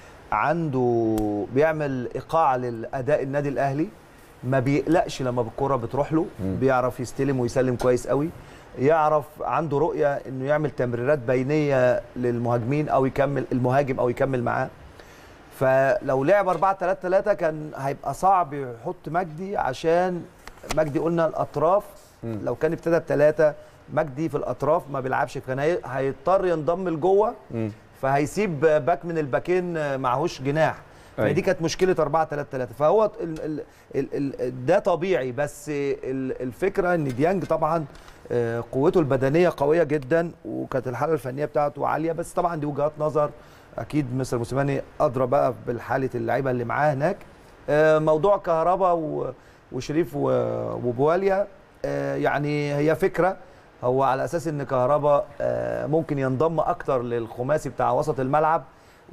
عنده بيعمل ايقاع للاداء النادي الاهلي ما بيقلقش لما الكره بتروح له مم. بيعرف يستلم ويسلم كويس قوي يعرف عنده رؤيه انه يعمل تمريرات بينيه للمهاجمين او يكمل المهاجم او يكمل معاه فلو لعب 4 3 3 كان هيبقى صعب يحط مجدي عشان مجدي قلنا الاطراف مم. لو كان ابتدى بثلاثه مجدي في الاطراف ما بيلعبش كان هي- هيضطر ينضم لجوه مم. فهيسيب باك من الباكين معهوش جناح أيوة. فدي كانت مشكله 4 3 3 فهو ال ال ال ال ده طبيعي بس ال الفكره ان ديانج طبعا آه، قوته البدنيه قويه جدا وكانت الحاله الفنيه بتاعته عاليه بس طبعا دي وجهات نظر اكيد مستر موسيماني ادرى بقى بالحاله اللعيبه اللي معاه هناك آه، موضوع كهربا و- وشريف و- وبواليا آه، يعني هي فكره هو على اساس ان كهربا آه، ممكن ينضم اكتر للخماسي بتاع وسط الملعب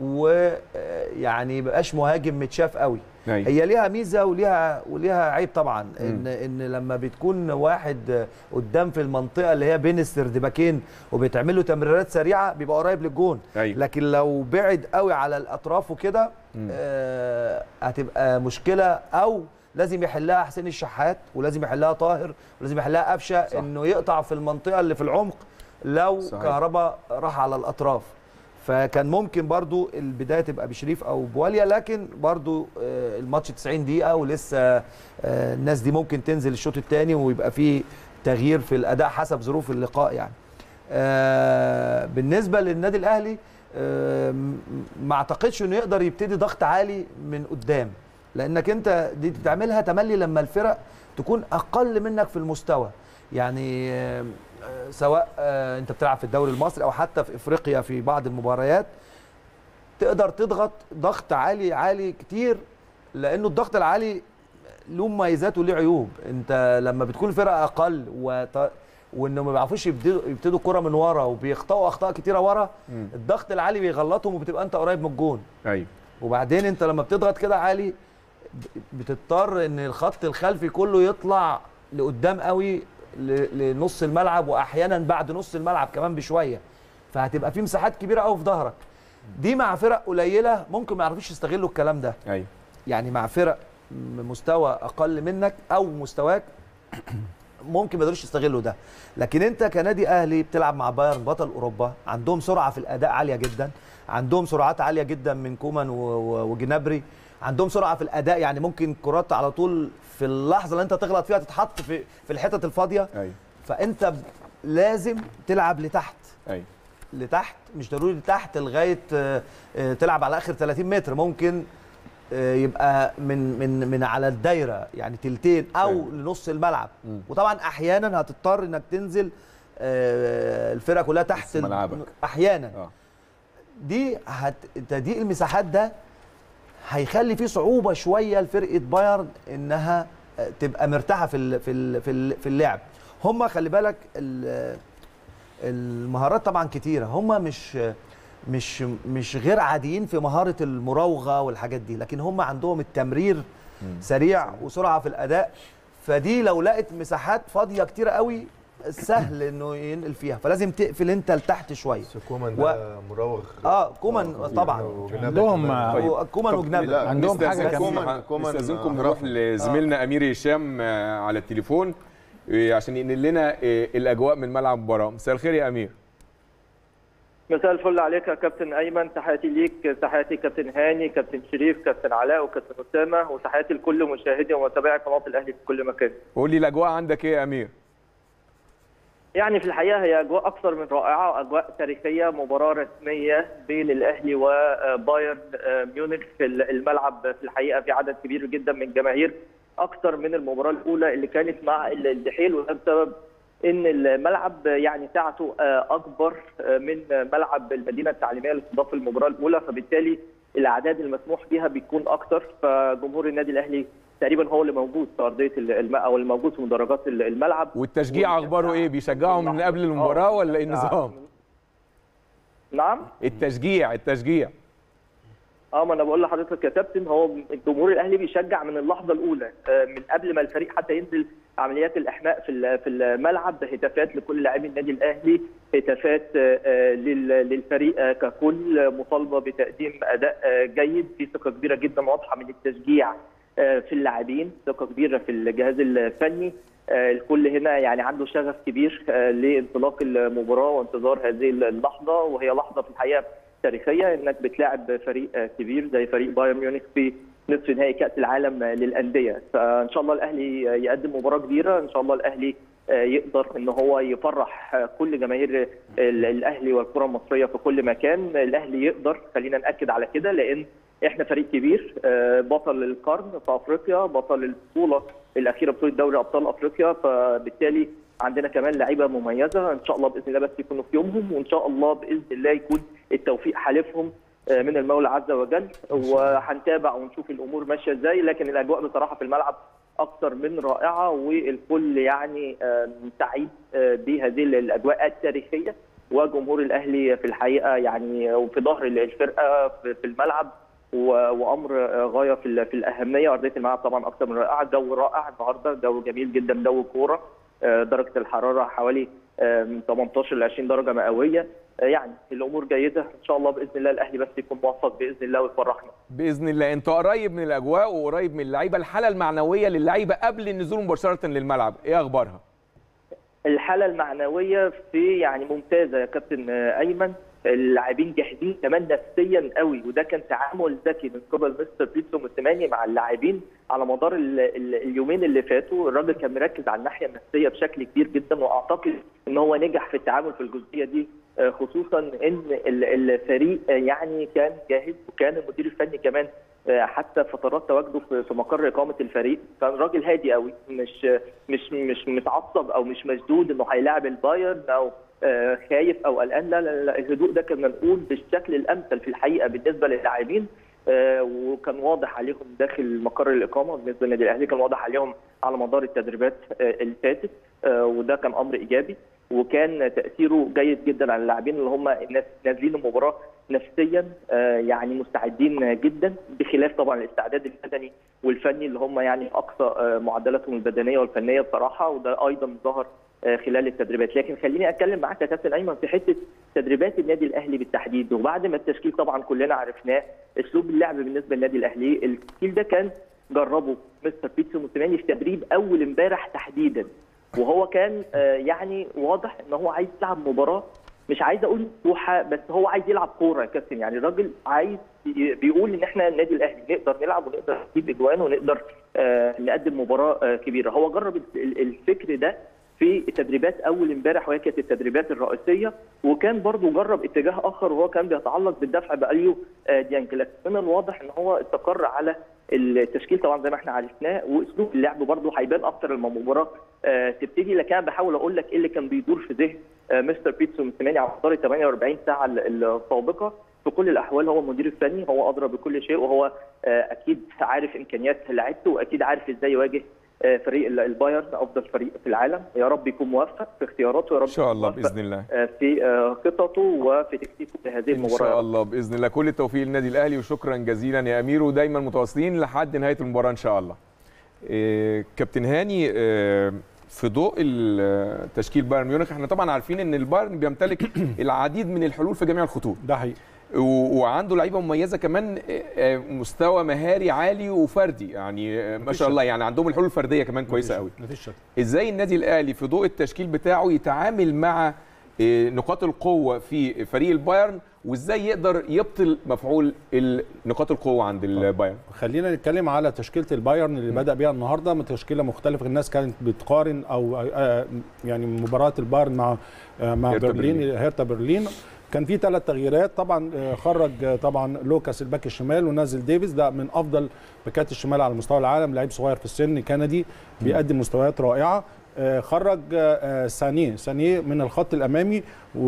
ويعني مبقاش مهاجم متشاف قوي أيوة. هي ليها ميزه وليها وليها عيب طبعا ان ان لما بتكون واحد قدام في المنطقه اللي هي بين السردباكين وبيتعمل له تمريرات سريعه بيبقى قريب للجون أيوة. لكن لو بعد قوي على الاطراف وكده مم. آه هتبقى مشكله او لازم يحلها حسين الشحات ولازم يحلها طاهر ولازم يحلها قفشه صح. انه يقطع في المنطقه اللي في العمق لو صحيح. كهربا راح على الاطراف فكان ممكن برضو البدايه تبقى بشريف او بواليا لكن برضو آه، الماتش 90 دقيقه ولسه آه، الناس دي ممكن تنزل الشوط الثاني ويبقى فيه تغيير في الاداء حسب ظروف اللقاء يعني آه، بالنسبه للنادي الاهلي آه، م- ما اعتقدش انه يقدر يبتدي ضغط عالي من قدام لانك انت دي بتعملها تملي لما الفرق تكون اقل منك في المستوى يعني آه، آه، سواء آه، انت بتلعب في الدوري المصري او حتى في افريقيا في بعض المباريات تقدر تضغط ضغط عالي عالي كتير لانه الضغط العالي له مميزات وليه عيوب انت لما بتكون فرقه اقل وط... وانه ما بيعرفوش يبتدوا يبتدوا الكره من ورا وبيخطئوا اخطاء كتيره ورا مم. الضغط العالي بيغلطهم وبتبقى انت قريب من الجون ايوه وبعدين انت لما بتضغط كده عالي ب- بتضطر ان الخط الخلفي كله يطلع لقدام قوي ل- لنص الملعب واحيانا بعد نص الملعب كمان بشويه فهتبقى في مساحات كبيره قوي في ظهرك دي مع فرق قليله ممكن ما يعرفوش يستغلوا الكلام ده ايوه يعني مع فرق م- مستوى اقل منك او مستواك ممكن ما يقدروش يستغلوا ده لكن انت كنادي اهلي بتلعب مع بايرن بطل اوروبا عندهم سرعه في الاداء عاليه جدا عندهم سرعات عاليه جدا من كومان و- و- وجنابري عندهم سرعه في الاداء يعني ممكن كرات على طول في اللحظه اللي انت تغلط فيها تتحط في في الحتت الفاضيه ايوه فانت ب- لازم تلعب لتحت ايوه لتحت مش ضروري لتحت لغايه آه، آه، تلعب على اخر 30 متر ممكن آه، يبقى من من من على الدايره يعني تلتين او أيوة. لنص الملعب مم. وطبعا احيانا هتضطر انك تنزل آه، الفرقه كلها تحت ال- ملعبك. احيانا اه دي هت... تضييق المساحات ده هيخلي فيه صعوبه شويه لفرقه بايرن انها آه، تبقى مرتاحه في ال... في ال... في ال- في اللعب هم خلي بالك ال... المهارات طبعا كتيره هم مش مش مش غير عاديين في مهاره المراوغه والحاجات دي لكن هم عندهم التمرير سريع وسرعه في الاداء فدي لو لقت مساحات فاضيه كتيره قوي سهل انه ينقل فيها فلازم تقفل انت لتحت شويه بس كومان و- ده مراوغ اه كومان خطير. طبعا وجنابري عندهم، كمان. آه، طيب. هو كومان طب وجنابري لا، عندهم حاجة نستأذنكم- كمان. كومان، نستأذنكم آه، نروح رقم. لزميلنا امير هشام آه، على التليفون آه، عشان ينقل لنا آه، الاجواء من ملعب المباراه مساء الخير يا امير مساء الفل عليك يا كابتن ايمن تحياتي ليك تحياتي كابتن هاني كابتن شريف كابتن علاء وكابتن اسامه وتحياتي لكل مشاهدي ومتابعي قناه الاهلي في كل مكان. قول لي الاجواء عندك ايه يا امير يعني في الحقيقه هي اجواء اكثر من رائعه اجواء تاريخيه مباراه رسميه بين الاهلي وبايرن ميونخ في الملعب في الحقيقه في عدد كبير جدا من الجماهير اكثر من المباراه الاولى اللي كانت مع الدحيل وده بسبب ان الملعب يعني سعته اكبر من ملعب المدينه التعليميه اللي استضاف المباراه الاولى فبالتالي الاعداد المسموح بها بيكون اكثر فجمهور النادي الاهلي تقريبا هو اللي موجود في ارضيه الماء او اللي موجود في مدرجات الملعب والتشجيع اخباره ايه بيشجعوا من قبل المباراه ولا ايه النظام نعم التشجيع التشجيع اه ما انا بقول لحضرتك يا كابتن هو الجمهور الاهلي بيشجع من اللحظه الاولى آه، من قبل ما الفريق حتى ينزل عمليات الاحماء في ال- في الملعب هتافات لكل لاعبي النادي الاهلي هتافات آه، آه، لل- للفريق آه، ككل مطالبه بتقديم اداء آه، جيد في ثقه كبيره جدا واضحه من التشجيع آه، في اللاعبين ثقه كبيره في الجهاز الفني آه، الكل هنا يعني عنده شغف كبير آه، لانطلاق المباراه وانتظار هذه اللحظه وهي لحظه في الحقيقه تاريخيه انك بتلاعب فريق آه، كبير زي فريق بايرن ميونخ في نصف نهائي كاس العالم آه، للانديه فان شاء الله الاهلي آه، يقدم مباراه كبيره ان شاء الله الاهلي آه، يقدر ان هو يفرح آه، كل جماهير ال- الاهلي والكره المصريه في كل مكان الاهلي يقدر خلينا ناكد على كده لان احنا فريق كبير آه، بطل القرن في افريقيا بطل البطوله الاخيره بطوله دوري ابطال افريقيا فبالتالي عندنا كمان لعيبه مميزه ان شاء الله باذن الله بس يكونوا في يومهم وان شاء الله باذن الله يكون التوفيق حالفهم آه، من المولى عز وجل وهنتابع ونشوف الامور ماشيه ازاي لكن الاجواء بصراحه في الملعب اكثر من رائعه والكل يعني آه، سعيد آه، بهذه الاجواء التاريخيه وجمهور الاهلي في الحقيقه يعني وفي ظهر الفرقه في في الملعب و- وامر آه، غايه في ال- في الاهميه ارضيه الملعب طبعا اكثر من رائعه جو رائع النهارده جو جميل جدا جو كوره آه، درجه الحراره حوالي آه، 18 ل 20 درجه مئويه آه، يعني الامور جيده ان شاء الله باذن الله الاهلي بس يكون موفق باذن الله ويفرحنا باذن الله انت قريب من الاجواء وقريب من اللعيبه الحاله المعنويه للعيبه قبل النزول مباشره للملعب ايه اخبارها الحاله المعنويه في يعني ممتازه يا كابتن آه، ايمن اللاعبين جاهزين كمان نفسيا قوي وده كان تعامل ذكي من قبل مستر بيتسو موسيماني مع اللاعبين على مدار ال ال اليومين اللي فاتوا الراجل كان مركز على الناحيه النفسيه بشكل كبير جدا واعتقد ان هو نجح في التعامل في الجزئيه دي آه، خصوصا ان ال- الفريق آه، يعني كان جاهز وكان المدير الفني كمان آه، حتى فترات تواجده في في مقر اقامه الفريق كان راجل هادي قوي مش مش مش متعصب او مش مشدود انه هيلاعب البايرن او آه، خايف او قلقان لا, لا لا الهدوء ده كان منقول بالشكل الامثل في الحقيقه بالنسبه للاعبين آه، وكان واضح عليهم داخل مقر الاقامه بالنسبه للنادي الاهلي كان واضح عليهم على مدار التدريبات آه، اللي فاتت آه، وده كان امر ايجابي وكان تاثيره جيد جدا على اللاعبين اللي هم الناس نازلين المباراه نفسيا آه، يعني مستعدين جدا بخلاف طبعا الاستعداد البدني والفني اللي هم يعني في اقصى آه، معدلاتهم البدنيه والفنيه بصراحه وده ايضا ظهر آه، خلال التدريبات لكن خليني اتكلم معاك يا كابتن ايمن في حته تدريبات النادي الاهلي بالتحديد وبعد ما التشكيل طبعا كلنا عرفناه اسلوب اللعب بالنسبه للنادي الاهلي التشكيل ده كان جربه مستر بيتسو موسيماني في تدريب اول امبارح تحديدا وهو كان آه، يعني واضح ان هو عايز يلعب مباراه مش عايز اقول مفتوحه بس هو عايز يلعب كوره يا كابتن يعني الراجل عايز ي- بيقول ان احنا النادي الاهلي نقدر نلعب ونقدر نجيب اجوان ونقدر آه، نقدم مباراه آه، كبيره هو جرب ال- ال- الفكر ده في تدريبات اول امبارح وهي كانت التدريبات الرئيسيه وكان برضو جرب اتجاه اخر وهو كان بيتعلق بالدفع باليو آه، ديانج لكن من الواضح ان هو استقر على التشكيل طبعا زي ما احنا عرفناه واسلوب اللعب برضو هيبان اكتر لما المباراه آه، تبتدي لكن انا بحاول اقول لك ايه اللي كان بيدور في ذهن آه، مستر بيتسو موسيماني على مدار ال 48 ساعه ال- السابقه في كل الاحوال هو المدير الفني هو ادرى بكل شيء وهو آه، اكيد عارف امكانيات لعيبته واكيد عارف ازاي يواجه آه، فريق ال- البايرن افضل فريق في العالم يا رب يكون موفق في اختياراته يا رب ان شاء الله يكون موفق، باذن الله آه، في آه، خططه وفي تكتيكه لهذه ان المباراه شاء الله باذن الله كل التوفيق للنادي الاهلي وشكرا جزيلا يا امير ودايما متواصلين لحد نهايه المباراه ان شاء الله إيه، كابتن هاني إيه، في ضوء ال- تشكيل بايرن ميونخ احنا طبعا عارفين ان البايرن بيمتلك العديد من الحلول في جميع الخطوط ده حقيقي و- وعنده لعيبه مميزه كمان آه، آه، مستوى مهاري عالي وفردي يعني آه، ما شاء الله يعني عندهم الحلول الفرديه كمان كويسه قوي مفيش شك ازاي النادي الاهلي في ضوء التشكيل بتاعه يتعامل مع آه، نقاط القوه في فريق البايرن وازاي يقدر يبطل مفعول ال- نقاط القوه عند البايرن خلينا نتكلم على تشكيله البايرن اللي بدا بيها النهارده من تشكيله مختلفه الناس كانت بتقارن او آه، يعني مباراه البايرن مع آه، مع هيرتا برلين برلين. هيرتا برلين كان في ثلاث تغييرات طبعا آه، خرج آه، طبعا لوكاس الباك الشمال ونزل ديفيز ده من افضل باكات الشمال على مستوى العالم لعيب صغير في السن كندي بيقدم مستويات رائعه آه، خرج آه، آه، سانيه سانيه من الخط الامامي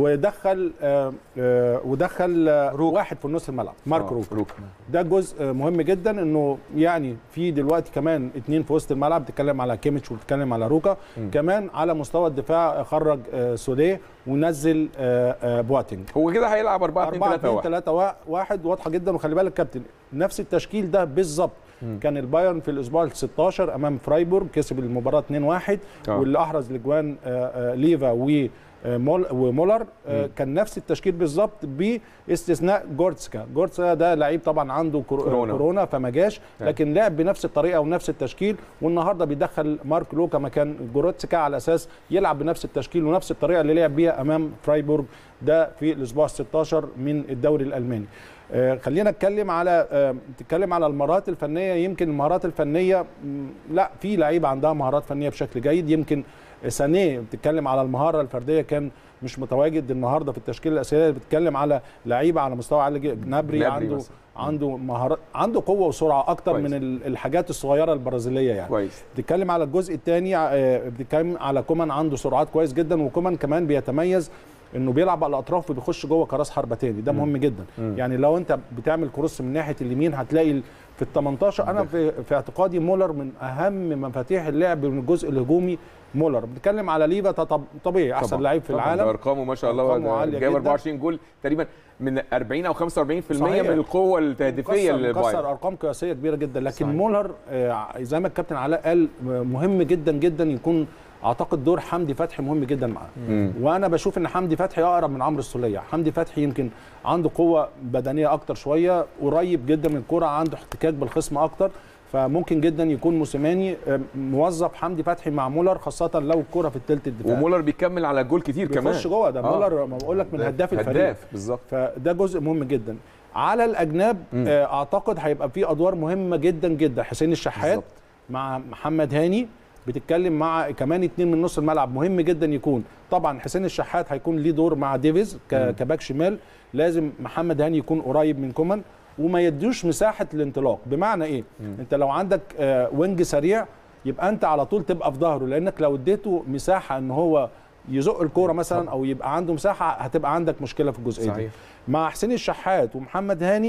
ودخل آه، آه، ودخل آه، واحد في نص الملعب مارك آه، روك روك ده جزء مهم جدا انه يعني في دلوقتي كمان اتنين في وسط الملعب بتتكلم على كيميتش وبتتكلم على روكا مم. كمان على مستوى الدفاع خرج آه، سوليه ونزل آه، آه، بواتينج هو كده هيلعب 4 2 4 3 2 1 3 1 واضحه جدا وخلي بالك كابتن نفس التشكيل ده بالظبط كان البايرن في الاسبوع ال 16 امام فرايبورغ كسب المباراه 2-1 آه. واللي احرز الاجوان آه، آه، ليفا و آه، مول ومولر آه، كان نفس التشكيل بالظبط باستثناء جورتسكا جورتسكا ده لعيب طبعا عنده كورونا, كورونا. كورونا فما جاش أيوة. لكن لعب بنفس الطريقه ونفس التشكيل والنهارده بيدخل مارك لوكا مكان جورتسكا على اساس يلعب بنفس التشكيل ونفس الطريقه اللي لعب بيها امام فرايبورغ ده في الاسبوع ال 16 من الدوري الالماني آه، خلينا نتكلم على آه، تتكلم على المهارات الفنيه يمكن المهارات الفنيه مم، لا في لعيبه عندها مهارات فنيه بشكل جيد يمكن سانيه بتتكلم على المهاره الفرديه كان مش متواجد النهارده في التشكيله الاساسيه بتتكلم على لعيبه على مستوى عالي جدا نابري نابري عنده مثلا. عنده مهارات عنده قوه وسرعه اكتر كويس. من ال- الحاجات الصغيره البرازيليه يعني كويس بتتكلم على الجزء الثاني بتتكلم على كومان عنده سرعات كويس جدا وكومان كمان بيتميز انه بيلعب على الاطراف وبيخش جوه كراس حربه تاني ده مهم جدا مم. يعني لو انت بتعمل كروس من ناحيه اليمين هتلاقي ال- في ال 18 انا في, في اعتقادي مولر من اهم مفاتيح اللعب من الجزء الهجومي مولر بنتكلم على ليفا ده طب طبيعي احسن طبعاً. لعيب في طبعاً. العالم ده ارقامه ما شاء الله أرقامه ده عالية جايب جداً. 24 جول تقريبا من 40 او 45% صحيح. من القوه التهديفيه مكسر, مكسر للبايرن ارقام قياسيه كبيره جدا لكن صحيح. مولر آه، زي ما الكابتن علاء قال آه، مهم جدا جدا يكون اعتقد دور حمدي فتحي مهم جدا معاه مم. وانا بشوف ان حمدي فتحي اقرب من عمرو السوليه حمدي فتحي يمكن عنده قوه بدنيه اكتر شويه قريب جدا من الكره عنده احتكاك بالخصم اكتر فممكن جدا يكون موسيماني آه، موظف حمدي فتحي مع مولر خاصه لو الكره في الثلث الدفاعي ومولر بيكمل على جول كتير كمان بيخش جوه ده آه. مولر ما بقول لك من هداف الفريق هداف بالظبط فده جزء مهم جدا على الاجناب مم. آه، اعتقد هيبقى في ادوار مهمه جدا جدا حسين الشحات بالظبط. مع محمد هاني بتتكلم مع كمان اتنين من نص الملعب مهم جدا يكون طبعا حسين الشحات هيكون ليه دور مع ديفيز ك- مم. كباك شمال لازم محمد هاني يكون قريب من كومان وما يدوش مساحه الانطلاق بمعنى ايه مم. انت لو عندك آه، وينج سريع يبقى انت على طول تبقى في ظهره لانك لو اديته مساحه ان هو يزق الكوره مثلا او يبقى عنده مساحه هتبقى عندك مشكله في الجزئيه دي صحيح مع حسين الشحات ومحمد هاني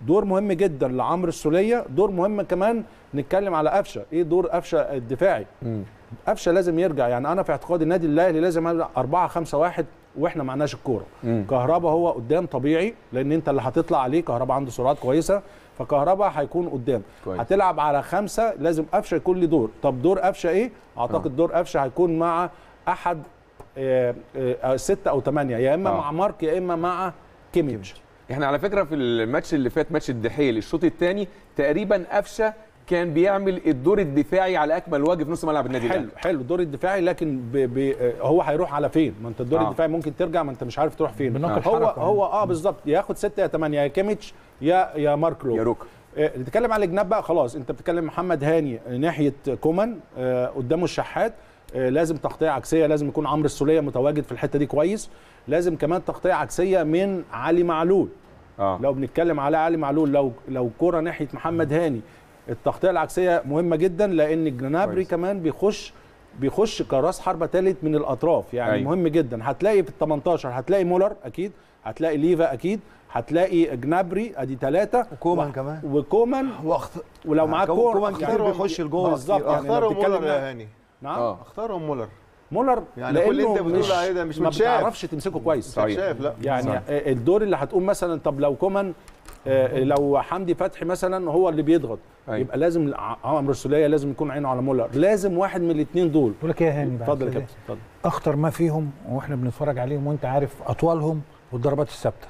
دور مهم جدا لعمرو السوليه دور مهم كمان نتكلم على قفشه ايه دور قفشه الدفاعي قفشه لازم يرجع يعني انا في اعتقادي النادي الاهلي لازم يلعب 4 5 1 واحنا معناش الكوره مم. كهربا هو قدام طبيعي لان انت اللي هتطلع عليه كهربا عنده سرعات كويسه فكهربا هيكون قدام كويس. هتلعب على خمسه لازم قفشه يكون له دور طب دور قفشه ايه اعتقد دور قفشه هيكون مع احد آه، آه، ستة او ثمانية يا اما آه. مع مارك يا اما مع كيميتش احنا على فكره في الماتش اللي فات ماتش الدحيل الشوط الثاني تقريبا قفشه كان بيعمل الدور الدفاعي على اكمل وجه في نص ملعب النادي حلو الاهلي حلو الدور الدفاعي لكن ب ب هو هيروح على فين ما انت الدور آه. آه. الدفاعي ممكن ترجع ما انت مش عارف تروح فين بنقل هو حركة. هو اه بالظبط ياخد ستة يا ثمانية يا كيميتش يا يا مارك لو يا روكا آه، نتكلم على الجناب بقى خلاص انت بتتكلم محمد هاني ناحيه كومان آه، قدامه الشحات آه، لازم تغطيه عكسيه لازم يكون عمرو السوليه متواجد في الحته دي كويس لازم كمان تغطيه عكسيه من علي معلول اه لو بنتكلم على علي معلول لو لو كرة ناحيه محمد هاني التغطيه العكسيه مهمه جدا لان الجنابري كويس. كمان بيخش بيخش كراس حربه ثالث من الاطراف يعني أيوة. أيوة. مهم جدا هتلاقي في ال 18 هتلاقي مولر اكيد هتلاقي ليفا اكيد هتلاقي جنابري ادي ثلاثه وكومان كمان وكومان واخت... ولو معاك كو- كوره كومان كتير بيخش لجوه بالظبط يعني لما اختاروا بتتكلم مولر مع- يا هاني نعم اه اختاروا مولر مولر يعني كل اللي لأنه انت بتقول عليه ده مش ما متشاف. بتعرفش تمسكه كويس صحيح. شايف لا يعني صح. آه، الدور اللي هتقوم مثلا طب لو كومان آه، لو حمدي فتحي مثلا هو اللي بيضغط أيوة. يبقى لازم ع- عمرو السوليه لازم يكون عينه على مولر لازم واحد من الاثنين دول بقول لك ايه يا هاني بعد اتفضل يا كده؟ كابتن اتفضل اخطر ما فيهم واحنا بنتفرج عليهم وانت عارف اطوالهم والضربات الثابته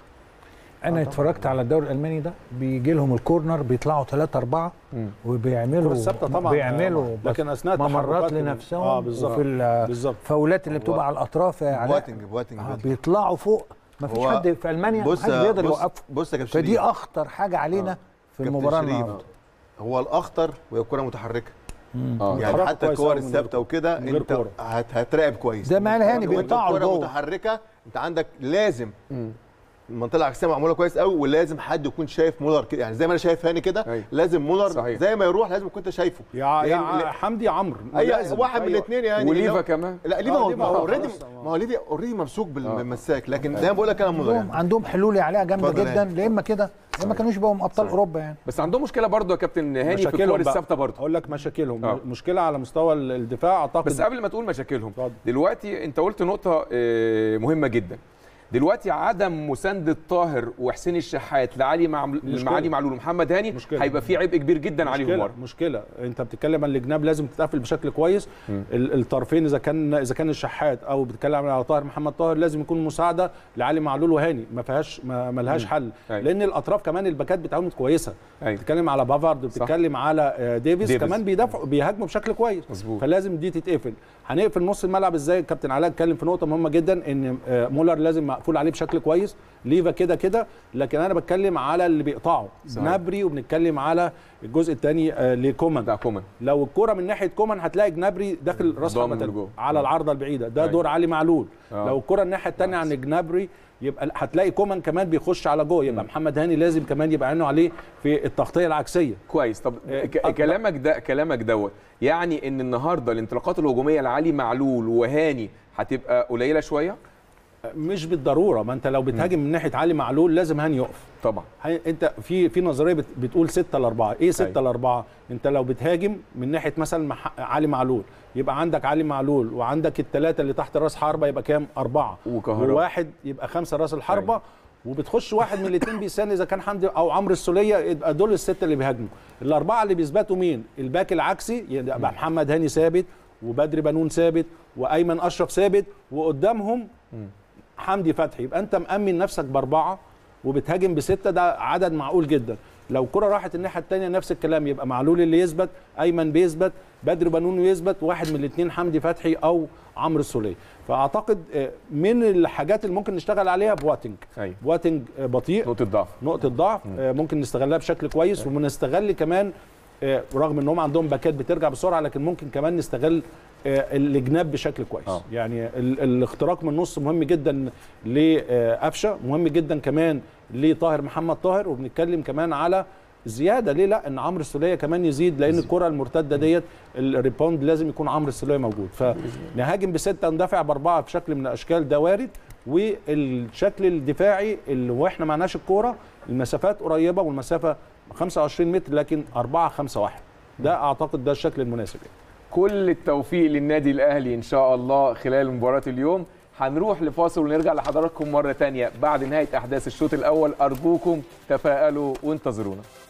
انا اتفرجت على الدوري الالماني ده بيجي لهم الكورنر بيطلعوا ثلاثة أربعة مم. وبيعملوا الكرة الثابتة طبعا بيعملوا آه، لكن اثناء ممرات التحركات لنفسهم اه بالظبط وفي بالظبط الفاولات اللي بتبقى على الاطراف يا علاء بواتنج بواتنج آه بدري. بيطلعوا فوق ما فيش هو- حد في المانيا ما بص حد بيقدر بص يوقفه بص يا كابتن فدي شريف اخطر حاجه علينا آه. في كابتن المباراه شريف، النهارده هو الاخطر وهي الكره متحركه اه يعني بيتحرك حتى كويس الكور أوي من غير الثابته وكده من غير انت كورة. هت هتراقب كويس ده معنى هاني وانت بيقطعوا الكره لجوه متحركه انت عندك لازم المنطقه العكسيه معموله كويس قوي ولازم حد يكون شايف مولر كده يعني زي ما انا شايف هاني كده أيوة. لازم مولر صحيح. زي ما يروح لازم كنت شايفه يا يا لأن- حمدي عمرو اي لازم. واحد من أيوة. الاثنين يعني وليفا لو- كمان لا ليفا آه، هو ليفا هو اوريدي خلاص. ما هو ليفا اوريدي ممسوك آه. بالمساك لكن زي ما بقول لك انا مولر عندهم يعني عندهم حلول عليها جامده اتفضل جدا هاني. لا اما كده يا اما كانوش بقوا ابطال صحيح. اوروبا يعني بس عندهم مشكله برضه يا كابتن هاني في مشاكلهم الكور بقى. الثابته برضه اقول لك مشاكلهم آه. مشكله على مستوى الدفاع اعتقد بس قبل ما تقول مشاكلهم اتفضل. دلوقتي انت قلت نقطه آه، مهمه جدا دلوقتي عدم مسانده طاهر وحسين الشحات لعلي معمل... مشكلة. مع علي معلول ومحمد هاني مشكلة. هيبقى في عبء كبير جدا عليهم مشكله برضه مشكله انت بتتكلم عن الجناب لازم تتقفل بشكل كويس ال- الطرفين اذا كان اذا كان الشحات او بتتكلم على طاهر محمد طاهر لازم يكون مساعده لعلي معلول وهاني ما فيهاش ما ما لهاش حل أيوة. لان الاطراف كمان الباكات بتاعهم كويسه أيوة. بتتكلم على بافارد بتتكلم على آه، ديفيس, ديفيس. كمان بيدافعوا بيهاجموا بشكل كويس مظبوط. فلازم دي تتقفل هنقفل نص الملعب ازاي كابتن علاء اتكلم في نقطه مهمه جدا ان آه، مولر لازم مقفول عليه بشكل كويس ليفا كده كده لكن انا بتكلم على اللي بيقطعه صحيح. نبري وبنتكلم على الجزء الثاني لكومان بتاع كومان لو الكرة من ناحيه كومان هتلاقي جنابري داخل راس ضامن حربة لجوه. على العارضه البعيده ده أيوة. دور علي معلول آه. لو الكرة الناحيه الثانيه عن جنابري يبقى هتلاقي كومان كمان بيخش على جوه يبقى محمد هاني لازم كمان يبقى عينه عليه في التغطيه العكسيه كويس طب آه، ك- أكبر- كلامك ده كلامك دوت يعني ان النهارده الانطلاقات الهجوميه لعلي معلول وهاني هتبقى قليله شويه مش بالضروره ما انت لو بتهاجم من ناحيه علي معلول لازم هاني يقف طبعا هي- انت في في نظريه بت- بتقول 6 ل 4 ايه 6 أيوة. ل 4 انت لو بتهاجم من ناحيه مثلا مح- علي معلول يبقى عندك علي معلول وعندك الثلاثه اللي تحت راس حربه يبقى كام اربعه وكهربا. وواحد يبقى خمسه راس الحربه وبتخش واحد من الاثنين بيساند اذا كان حمدي او عمرو السوليه يبقى دول السته اللي بيهاجموا الاربعه اللي بيثبتوا مين الباك العكسي يبقى محمد هاني ثابت وبدري بنون ثابت وايمن اشرف ثابت وقدامهم حمدي فتحي يبقى انت مأمن نفسك باربعه وبتهاجم بسته ده عدد معقول جدا لو كرة راحت الناحيه الثانيه نفس الكلام يبقى معلول اللي يثبت ايمن بيثبت بدر بنون يثبت واحد من الاثنين حمدي فتحي او عمرو السوليه فاعتقد آه، من الحاجات اللي ممكن نشتغل عليها بواتنج ايوه بواتنج آه، بطيء نقطه ضعف نقطه ضعف آه، ممكن نستغلها بشكل كويس ونستغل كمان آه، رغم ان هم عندهم باكات بترجع بسرعه لكن ممكن كمان نستغل آه، الجناب بشكل كويس آه. يعني ال- الاختراق من النص مهم جدا لقفشه مهم جدا كمان لطاهر محمد طاهر وبنتكلم كمان على زياده ليه لا ان عمرو السوليه كمان يزيد لان الكره المرتده ديت الريباوند لازم يكون عمرو السوليه موجود فنهاجم بسته ندافع باربعه في شكل من الاشكال ده وارد والشكل الدفاعي اللي واحنا معناش الكوره المسافات قريبه والمسافه 25 متر لكن 4 5 1 ده اعتقد ده الشكل المناسب يعني. كل التوفيق للنادي الاهلي ان شاء الله خلال مباراه اليوم هنروح لفاصل ونرجع لحضراتكم مره تانية بعد نهايه احداث الشوط الاول ارجوكم تفائلوا وانتظرونا